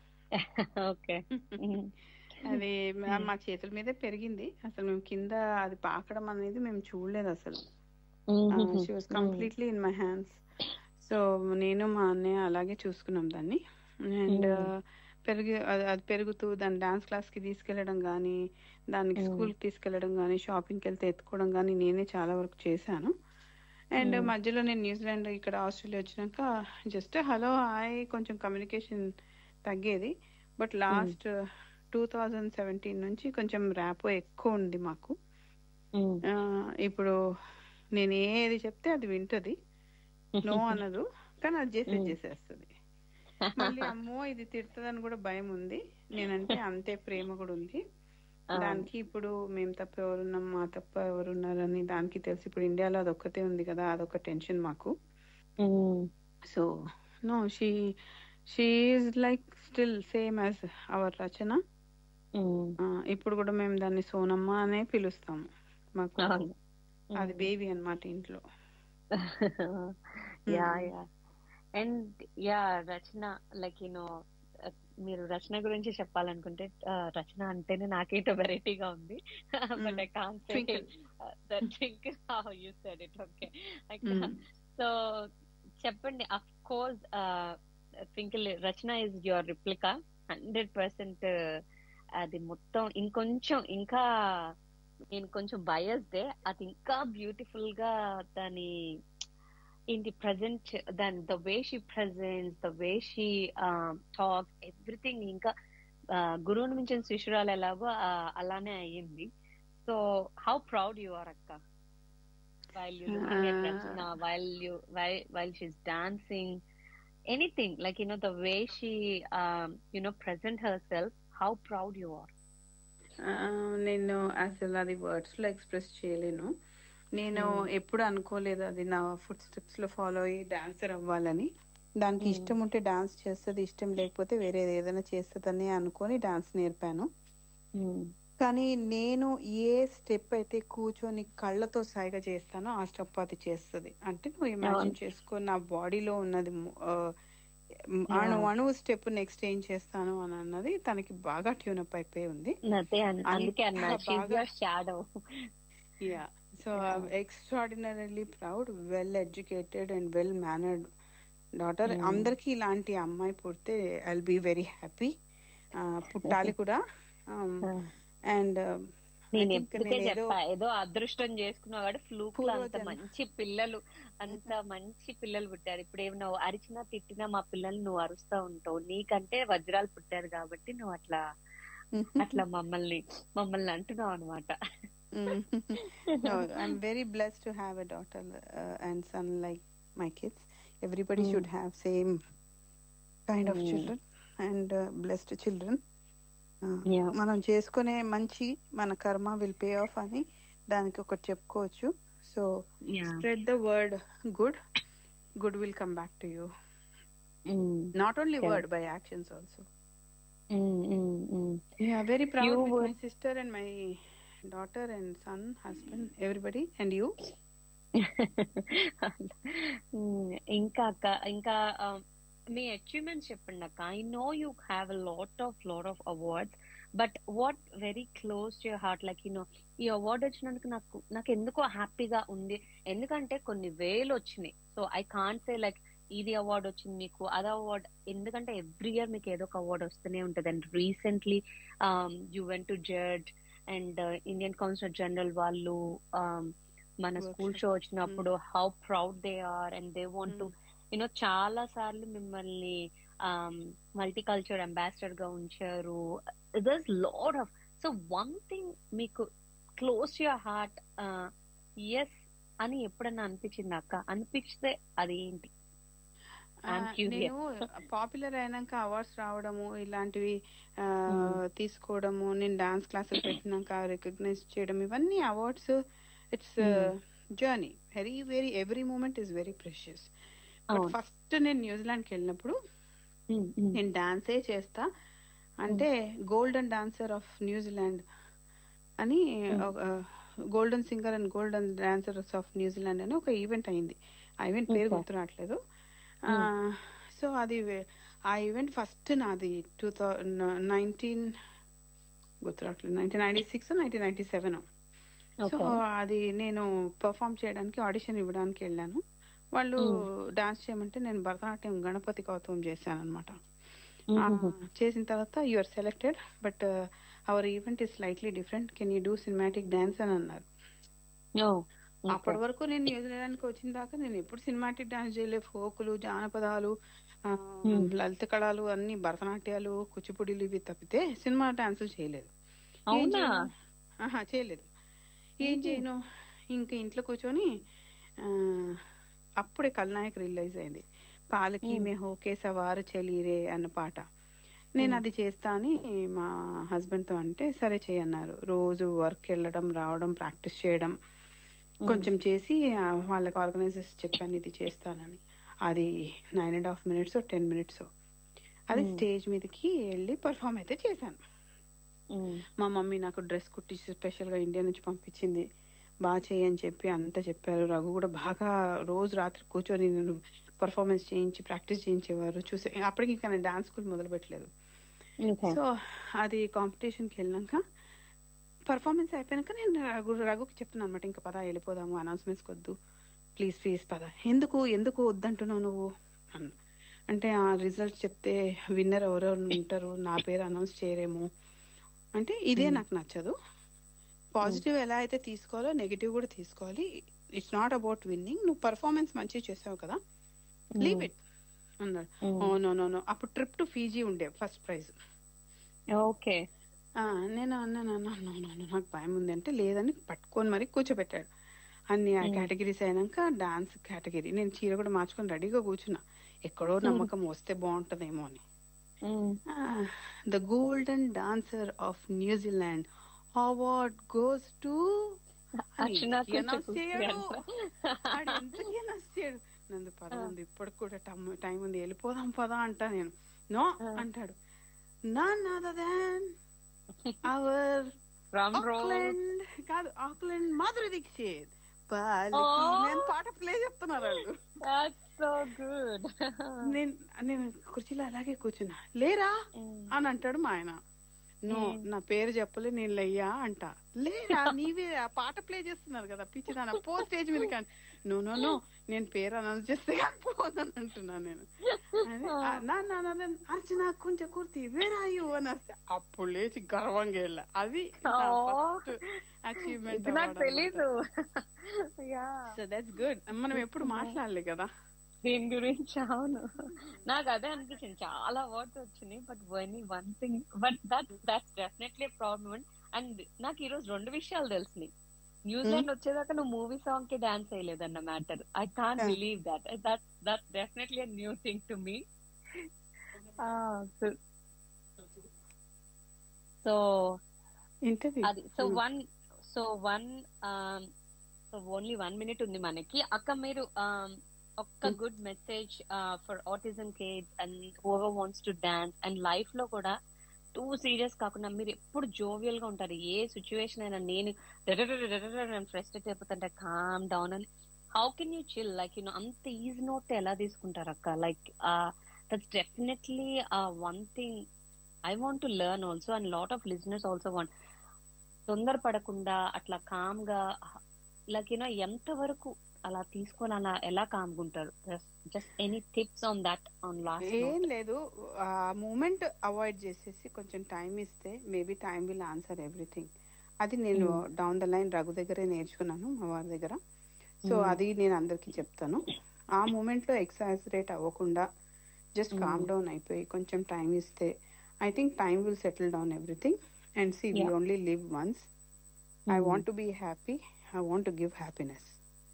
A: ఓకే
B: అది మా-
A: Hmm.
B: మా చేతుల మీదే పెరిగింది అసలు మేము కింద అది పాకడం అనేది మేము చూడలేదు అసలు she was completely in my hands so నేను మా అన్నయ్య అలాగే చూసుకున్నాం దాన్ని అండ్
A: Mm.
B: పెరిగి అది అది పెరుగుతూ దాన్ని డాన్స్ క్లాస్ కి తీసుకెళ్లడం కానీ దానికి
A: Mm.
B: స్కూల్ కి తీసుకెళ్లడం కానీ షాపింగ్ కి వెళ్తే ఎత్తుకోవడం కానీ నేనే చాలా వరకు చేశాను అండ్
A: Mm.
B: మధ్యలో నేను న్యూజిలాండ్ ఇక్కడ ఆస్ట్రేలియా వచ్చినాక జస్ట్ హలో హాయ్ కొంచెం కమ్యూనికేషన్ తగ్గేది but last two thousand seventeen నుంచి కొంచెం ర్యాపో ఎక్కువ ఉంది మాకు ఆ, ఇప్పుడు నేను ఏది చెప్తే అది వింటది నో అనదు కానీ అది చేసి
A: Mm.
B: చేసేస్తుంది మళ్ళీ అమ్మో ఇది తిడుతుందని కూడా భయం ఉంది నేనంటే అంతే ప్రేమ కూడా ఉంది దానికి ఇప్పుడు మేము తప్ప ఎవరున్నాం మా తప్ప ఎవరున్నారని దానికి తెలిసి ఇప్పుడు ఇండియాలో అదొక్కతే ఉంది కదా అదొక టెన్షన్ మాకు so no she she is like still same as our Rachana ఆ, ఇప్పుడు కూడా మేము దాన్ని సోనమ్మ అనే పిలుస్తాము మాకు అది బేబీ అన్నమాట ఇంట్లో
A: yeah
B: Mm.
A: Yeah and yeah Rachana like you know మీరు రచన గురించి చెప్పాలనుకుంటే uh, రచన అంటేనే నాకేటో వెరైటీగా ఉంది but I can
B: Twinkle.
A: Twinkle how you said it okay
B: Mm.
A: So చెప్పండి of course Twinkle Rachana is your replica hundred percent అది మొత్తం ఇంకొంచెం ఇంకా నేను కొంచెం బయస్డే అది ఇంకా బ్యూటిఫుల్ గా దాని ఏంటి ప్రజెంట్ దాని the way she presents the way she talk everything ఇంకా uh, గురువుని మించిన శిష్యురాలు ఎలాగో uh, అలానే అయ్యింది so how proud you are అక్క while you looking at
B: Uh,
A: Rachna, while you while while she's dancing, anything like you know the way she um you know present herself, how proud you are.
B: ఆ, నేను అసలు అది వర్డ్స్ లో ఎక్స్ప్రెస్ చేయలేను నేను
A: Mm.
B: ఎప్పుడు అనుకోలేదు అది నా ఫుడ్ స్టెప్స్ లో ఫాలో అయ్యి డాన్సర్ అవ్వాలని దానికి
A: Mm.
B: ఇష్టం ఉంటే డాన్స్ చేస్తుంది ఇష్టం లేకపోతే వేరేది ఏదైనా చేస్తుందని అనుకొని డాన్స్ నేర్పాను కానీ నేను ఏ స్టెప్ అయితే కూర్చొని కళ్ళతో సాయిగా చేస్తానో ఆ స్టెప్ అది చేస్తుంది అంటే నువ్వు ఇమాజిన్
A: అవును.
B: చేసుకో నా బాడీలో ఉన్నది ము- ఆ, అణు
A: Yeah.
B: అణువు స్టెప్ నెక్స్ట్ ఏం చేస్తాను అని అన్నది తనకి బాగా ట్యూన్ అప్ అయిపోయి ఉంది
A: అదే అన్- అందుకే అన్నా
B: అంత
A: she's
B: బాగా-
A: your shadow.
B: Yeah so
A: Yeah.
B: Extraordinarily proud well educated and well mannered daughter
A: Mm.
B: అందరికి ఇలాంటి అమ్మాయి పుడితే ఐ బి వెరీ హ్యాపీ పుట్టాలి కూడా అండ్
A: నేను ఎప్పటికే చెప్పా ఏదో అదృష్టం చేసుకున్నావు కాబట్టి ఫ్లూక్ లో అంత
B: పూర్వజన్మ.
A: మంచి పిల్లలు అంత మంచి పిల్లలు పుట్టారు ఇప్పుడు ఏమన్నా అరిచినా తిట్టినా మా పిల్లలు నువ్వు అరుస్తా ఉంటావు నీకంటే వజ్రాలు పుట్టారు కాబట్టి నువ్వు అట్లా అట్లా మమ్మల్ని మమ్మల్ని అంటున్నావు అనమాట
B: no, I'm very blessed to have a daughter uh, and son like my kids. Everybody
A: Mm.
B: should have same kind of
A: Mm.
B: children and uh, blessed children.
A: Yeah.
B: మనం చేసుకునే మంచి మన కర్మ విల్ పే ఆఫ్ అని దానికి ఒకటి చెప్పుకోవచ్చు so
A: Yeah.
B: Spread the word good good will come back to you
A: Mm.
B: Not only
A: Correct.
B: Word by actions also
A: Mm, mm, mm.
B: Yeah, very proud
A: You
B: with
A: would-
B: my sister and my daughter and son, husband, everybody, and you.
A: Mm, ఇంకా అక్క ఇంకా ఆ, మీ అచీవ్మెంట్స్ చెప్పండి అక్క I know you have a lot of lot of awards but what very close to your heart like you know ఈ అవార్డ్ వచ్చినందుకు నాకు నాకు ఎందుకో హ్యాపీగా ఉంది ఎందుకంటే కొన్ని వేలు వచ్చినాయి so I can't say like ఇది అవార్డ్ వచ్చింది మీకు అదే అవార్డ్ ఎందుకంటే ఎవ్రీ ఇయర్ మీకు ఏదో ఒక అవార్డ్ వస్తూనే ఉంటుంది and recently you went to judge and Indian council general వాళ్ళు um, మన స్కూల్
B: Workshop.
A: షో వచ్చినప్పుడు how proud they are and they want to you know చాలా సార్లు మిమ్మల్ని మల్టీ కల్చర్ అంబాసిడర్ గా ఉంచారు there's lot of so one thing మీకు క్లోజ్ యువర్ హార్ట్ ఎస్ అని ఎప్పుడన్నా అనిపించింది అక్క అనిపిస్తే అది ఏంటి I'm
B: Ah,
A: curious.
B: నేను పాపులర్ అయినాక అవార్డ్స్ రావడము ఇలాంటివి ఆ,
A: Hmm.
B: తీసుకోవడము నేను డాన్స్ క్లాసులు పెట్టినాక రికగ్నైజ్ చేయడం ఇవన్నీ awards it's
A: Hmm.
B: Journey very very every moment is very precious but
A: అవును.
B: ఫస్ట్ నేను న్యూజిలాండ్కి వెళ్ళినప్పుడు
A: Mm, mm.
B: నేను డాన్సే చేస్తా అంటే గోల్డెన్ డాన్సర్ ఆఫ్ న్యూజిలాండ్ అని golden singer and golden dancers of New Zealand అని ఒక ఈవెంట్ అయింది ఆ ఈవెంట్ పేరు
A: Okay.
B: గుర్తు రావట్లేదు సో అది వే- ఆ ఈవెంట్ ఫస్ట్ నాది టూ థౌజండ్ నైన్టీన్ గుర్తు రావట్లేదు nineteen ninety six nineteen ninety seven so
A: Okay.
B: అది నేను పర్ఫామ్ చేయడానికి ఆడిషన్ ఇవ్వడానికి వెళ్ళాను వాళ్ళు డాన్స్ చేయమంటే నేను భరతనాట్యం గణపతి కౌతుకం చేశాను అనమాట
A: Mhm.
B: చేసిన తర్వాత you are selected but our event is slightly different can you do cinematic dance అని అన్నారు
A: Oh, okay.
B: అప్పటి వరకు నేను న్యూజిలాండ్కి వచ్చిన దాకా నేను ఎప్పుడు సినిమాటిక్ డాన్స్ చేయలేదు ఫోకులు జానపదాలు ఆ,
A: Hmm.
B: లలిత కళలు అన్ని భరతనాట్యాలు కూచిపూడిలు ఇవి తప్పితే సినిమా డాన్సులు చేయలేదు ఏం
A: అవునా
B: చేయను? ఆహా చేయలేదు ఏం చేయను ఇంకా ఇంట్లో కూర్చొని ఆ, అప్పుడే కల్నాయక్ రిలీజ్ అయింది పాలకి
A: Hmm.
B: మే హోకే సవారు చెలీరే అన్న పాట నేను
A: Hmm.
B: అది చేస్తా అని మా హస్బెండ్ తో అంటే సరే చేయన్నారు రోజు వర్క్ వెళ్ళడం రావడం ప్రాక్టీస్ చేయడం కొంచెం చేసి ఆ, వాళ్ళకి ఆర్గనైజర్స్ చెప్పాను ఇది చేస్తానని అది nine and half minutes ten minutes అది
A: Hmm.
B: స్టేజ్ మీదకి వెళ్ళి పర్ఫామ్ అయితే చేశాను
A: Mm.
B: మా మమ్మీ నాకు డ్రెస్ కుట్టించి స్పెషల్ గా ఇండియా నుంచి పంపించింది బాగా చేయని చెప్పి అంతా చెప్పారు రఘు కూడా బాగా రోజు రాత్రి కూర్చొని నేను పర్ఫార్మెన్స్ చేయించి ప్రాక్టీస్ చేయించేవారు చూసే అప్పటికి ఇంకా నేను డాన్స్ స్కూల్ మొదలు పెట్టలేదు
A: Okay.
B: సో అది కాంపిటీషన్ కి వెళ్ళాక పర్ఫార్మెన్స్ అయిపోయాక నేను రఘు రఘుకి చెప్తున్నాను అనమాట ఇంకా పద వెళ్ళిపోదాము అనౌన్స్మెంట్స్ వద్దు ప్లీజ్ ప్లీజ్ పద ఎందుకు ఎందుకు వద్దంటున్నావు నువ్వు అన్న అంటే ఆ రిజల్ట్ చెప్తే విన్నర్ ఎవరెవరు ఉంటారు నా పేరు అనౌన్స్ చేయరేమో అంటే ఇదే
A: Hmm.
B: నాకు నచ్చదు పాజిటివ్ ఎలా అయితే తీసుకోవాలో నెగిటివ్ కూడా తీసుకోవాలి ఇట్స్ నాట్ అబౌట్ విన్నింగ్ నువ్వు పర్ఫార్మెన్స్ మంచిగా చేసావు కదా లీవ్ ఇట్ అన్నాడు
A: Mm.
B: Oh no no no అప్పుడు ట్రిప్ టు ఫీజీ ఉండే ఫస్ట్ ప్రైజ్
A: ఓకే
B: నేను అన్నాను అన్నా నో నో నో నాకు భయం ఉంది అంటే లేదని పట్టుకొని మరి కూర్చోబెట్టాడు అన్ని ఆ
A: Mm.
B: కేటగిరీస్ అయినాక డాన్స్ కేటగిరీ నేను చీర కూడా మార్చుకొని రెడీగా కూర్చున్నా ఎక్కడో నమ్మకం వస్తే బాగుంటదేమో అని the golden dancer of New Zealand award goes to
A: Archana
B: నందు పద ఉంది ఇప్పటికి కూడా టైం ఉంది వెళ్ళిపోదాం పదా అంటా నేను నో
A: Ah.
B: అంటాడు none other than our
A: drum roll
B: Auckland కాదు ఆక్లాండ్ మాధురి దీక్షిత్ పాలికి
A: Oh.
B: నేను పాట ప్లే చెప్తున్నారు వాళ్ళు
A: దట్స్ సో గుడ్
B: నేను నేను కుర్చీలో అలాగే కూర్చున్నా లేరా అని అంటాడు మా ఆయన నో
A: Mm.
B: నా పేరు చెప్పలే నేను లెయ్యా అంట లేరా నీవే ఆ పాట ప్లే చేస్తున్నారు కదా పిచ్చి దాని పో స్టేజ్ మీద కానీ నో నో నో నేను పేరు అనౌన్స్ చేస్తే కానీ పోదని అంటున్నా నేను అని, "ఆ, నా నా నా నా, అర్చన కొంచెం కుర్తి వేర్ ఆర్ యు అని వస్తే అప్పుడు లేచి గర్వంగా వెళ్ళా అది
A: Oh.
B: అచీవ్మెంట్
A: ఇది నాకు తెలీదు యా
B: సో దట్స్ గుడ్ మనం ఎప్పుడు మాట్లాడలే కదా
A: దీని గురించి అవును నాకు అదే అనిపించింది చాలా అవార్డ్స్ వచ్చినాయి but one one thing but that that's definitely problem and నాకు ఈ రోజు రెండు విషయాలు తెలిసినాయి న్యూజిలాండ్ వచ్చేదాకా నువ్వు మూవీ సాంగ్ కి డాన్స్ చేయలేదన్న matter I can't
B: Yeah.
A: Believe that that that definitely a new thing to me so
B: interview
A: అది so one so one so only one minute ఉంది మనకి అక్క మీరు um, ఒక్క
B: Hmm.
A: Good message for autism kids and whoever wants to dance and life లో కూడా టూ సీరియస్ కాకుండా మీరు ఎప్పుడు జోవియల్ గా ఉంటారు ఏ సిచ్యువేషన్ అయినా నేను ఫ్రస్ట్రేట్ అయిపోతుంటే కామ్ డౌన్ అని how can you chill like you know అంత ఈజీ నోట్ ఎలా తీసుకుంటారు అక్క like that's definitely one thing I want to learn also and lot of listeners also want తొందరపడకుండా అట్లా కామ్ గా లైక్ యూనో ఎంత వరకు అలా తీసుకొని అలా ఎలా కామ్గుంటారు just any tips on that on last
B: ఏం లేదు ఆ మూమెంట్ అవాయిడ్ చేసేసి కొంచెం టైం ఇస్తే maybe time will answer everything అది నేను
A: Mm.
B: Down the line Raghu దగ్గరే నేర్చుకున్నాను మా వారి దగ్గర సో
A: Mm.
B: అది నేను అందరికి చెప్తాను ఆ మూమెంట్ లో ఎక్సాజరేట్ అవ్వకుండా జస్ట్
A: Mm.
B: కామ్ డౌన్ అయిపోయి కొంచెం టైం ఇస్తే I think time will settle down everything and see we
A: Yeah.
B: Only live once I want to be happy I want to give happiness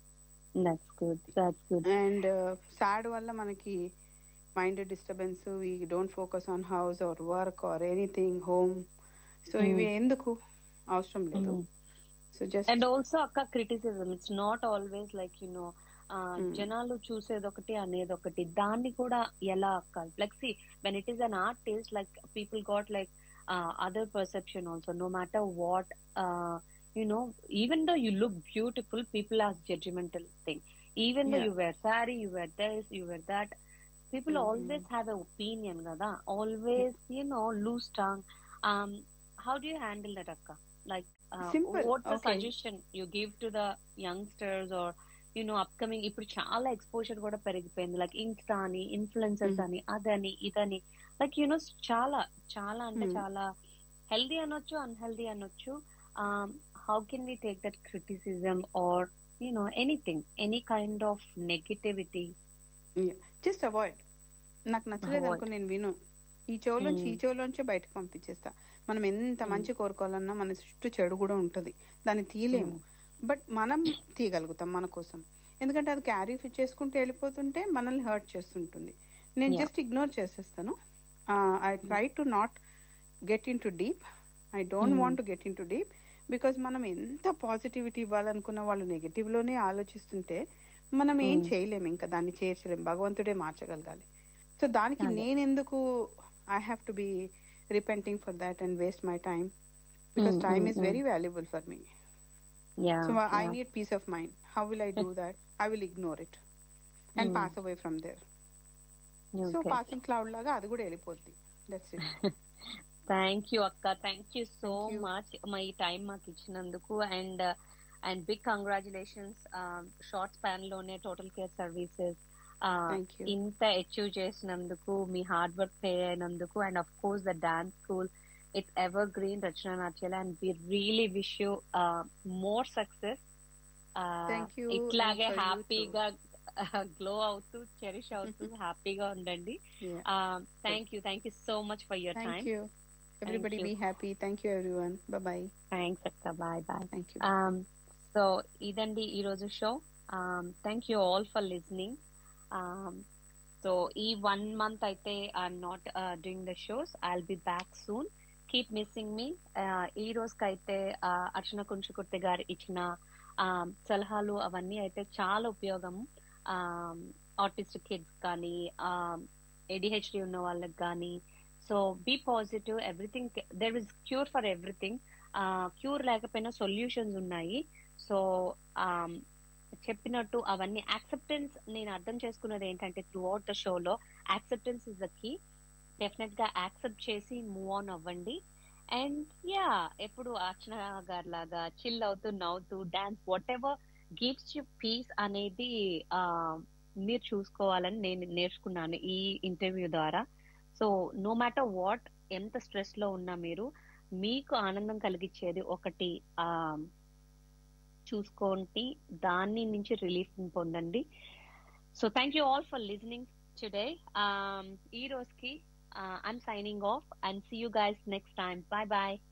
A: that's good that's good
B: and sad వల్ల మనకి mind disturbance we don't focus on house or work or anything home so
A: Mm.
B: ఇవి ఎందుకు అవసరం లేదు సో జస్ట్
A: అండ్ ఆల్సో అక్క criticism it's not always like you know
B: Hmm.
A: జనాలు చూసేది ఒకటి అనేది ఒకటి దాన్ని కూడా ఎలా అక్క like see when it is an artist like people got like other perception also no matter what you know even though you look beautiful people ask judgmental thing even though
B: Yeah.
A: you wear sari you wear this you wear that people
B: Mhm.
A: always have an opinion kada always you know loose tongue um how do you handle that akka like uh,
B: Simple.
A: what's the
B: Okay.
A: suggestion you give to the youngsters or you know upcoming ఇప్పుడు చాలా ఎక్స్పోజర్ కూడా పెరిగిపోయింది లైక్ ఇన్స్టా అని ఇన్ఫ్లుయెన్సర్స్
B: Mm.
A: అని అదని ఇదని లైక్ యునో చాలా చాలా అంటే
B: Mm.
A: చాలా హెల్దీ అనొచ్చు అన్హెల్దీ అనొచ్చు how can we take that criticism or you know anything any kind of negativity
B: just avoid నాకు నచ్చలేదు
A: Avoid.
B: అనుకో నేను విను ఈ చెవులోంచి ఈ
A: Hmm.
B: చెవులోంచే బయటకు పంపించేస్తా మనం ఎంత
A: Hmm.
B: మంచి కోరుకోవాలన్నా మన చుట్టూ చెడు కూడా ఉంటది దాన్ని తీయలేము బట్ మనం తీయగలుగుతాం మన కోసం ఎందుకంటే అది క్యారీ చేసుకుంటూ వెళ్ళిపోతుంటే మనల్ని హర్ట్ చేస్తుంటుంది నేను
A: Yeah.
B: జస్ట్ ఇగ్నోర్ చేసేస్తాను I try to not get in to deep I don't
A: Mm.
B: Want to get in to deep because మనం ఎంత పాజిటివిటీ ఇవ్వాలనుకున్న వాళ్ళు నెగటివ్ లోనే ఆలోచిస్తుంటే మనం ఏం
A: Mm.
B: చేయలేము ఇంకా దాన్ని చేర్చలేము భగవంతుడే మార్చగలగాలి సో దానికి
A: అదే.
B: నేను ఎందుకు I have to be repenting for that and waste my time because
A: Mm,
B: time
A: mm,
B: is
A: mm.
B: Very valuable for me
A: yeah
B: so I need peace of mind how will I do that I will ignore it and
A: Mm.
B: Pass away from there so passing cloud లాగా అది కూడా వెళ్ళిపోద్ది దట్స్ ఇట్
A: థ్యాంక్ యూ అక్క thank you so
B: Thank you.
A: Much మా ఈ టైం మాకు ఇచ్చినందుకు and and big congratulations short span లోనే total care services
B: thank you
A: ఇంత అచీవ్ చేసినందుకు మీ హార్డ్ వర్క్ పే అయినందుకు and of course the dance school it's evergreen Rachana నాట్యాల and we really wish you more success
B: Thank you,
A: ఇట్లాగే
B: and for you
A: హ్యాపీగా గ్లో అవుతూ చెరిష్ అవుతూ హ్యాపీగా ఉండండి thank you thank you so much for your time
B: thank you everybody
A: you.
B: Be happy thank you everyone bye
A: thanks అక్క bye bye
B: thank you
A: so ఇదండి ఈరోజు show thank you all for listening so ఈ వన్ మంత్ అయితే I'm not doing the shows I be back soon keep missing మీ ఈ రోజుకైతే uh, అర్చన కుంచుకుర్తి గారు ఇచ్చిన um, సలహాలు అవన్నీ అయితే చాలా ఉపయోగం ఆర్టిస్ట్ కిడ్స్ కానీ ఏడిహెచ్డి ఉన్న వాళ్ళకి కానీ so be positive everything there is cure for everything cure లేకపోయినా సొల్యూషన్స్ ఉన్నాయి సో చెప్పినట్టు అవన్నీ యాక్సెప్టెన్స్ నేను అర్థం చేసుకున్నది ఏంటంటే త్రూ అవుట్ ద షోలో acceptance is the key definite గా యాక్సెప్ట్ చేసి మూవ్ ఆన్ అవ్వండి అండ్ యా ఎప్పుడు అర్చన గారి లాగా చిల్ అవుతూ నవ్వుతూ dance whatever gives you peace అనేది ఆ, మీరు చూసుకోవాలని నేను నేర్చుకున్నాను ఈ ఇంటర్వ్యూ ద్వారా సో నో మ్యాటర్ వాట్ ఎంత స్ట్రెస్ లో ఉన్నా మీరు మీకు ఆనందం కలిగించేది ఒకటి ఆ చూసుకోండి దాని నుంచి రిలీఫ్ పొందండి so thank you all for listening today ఈ రోజుకి I'm signing off and see you guys next time bye bye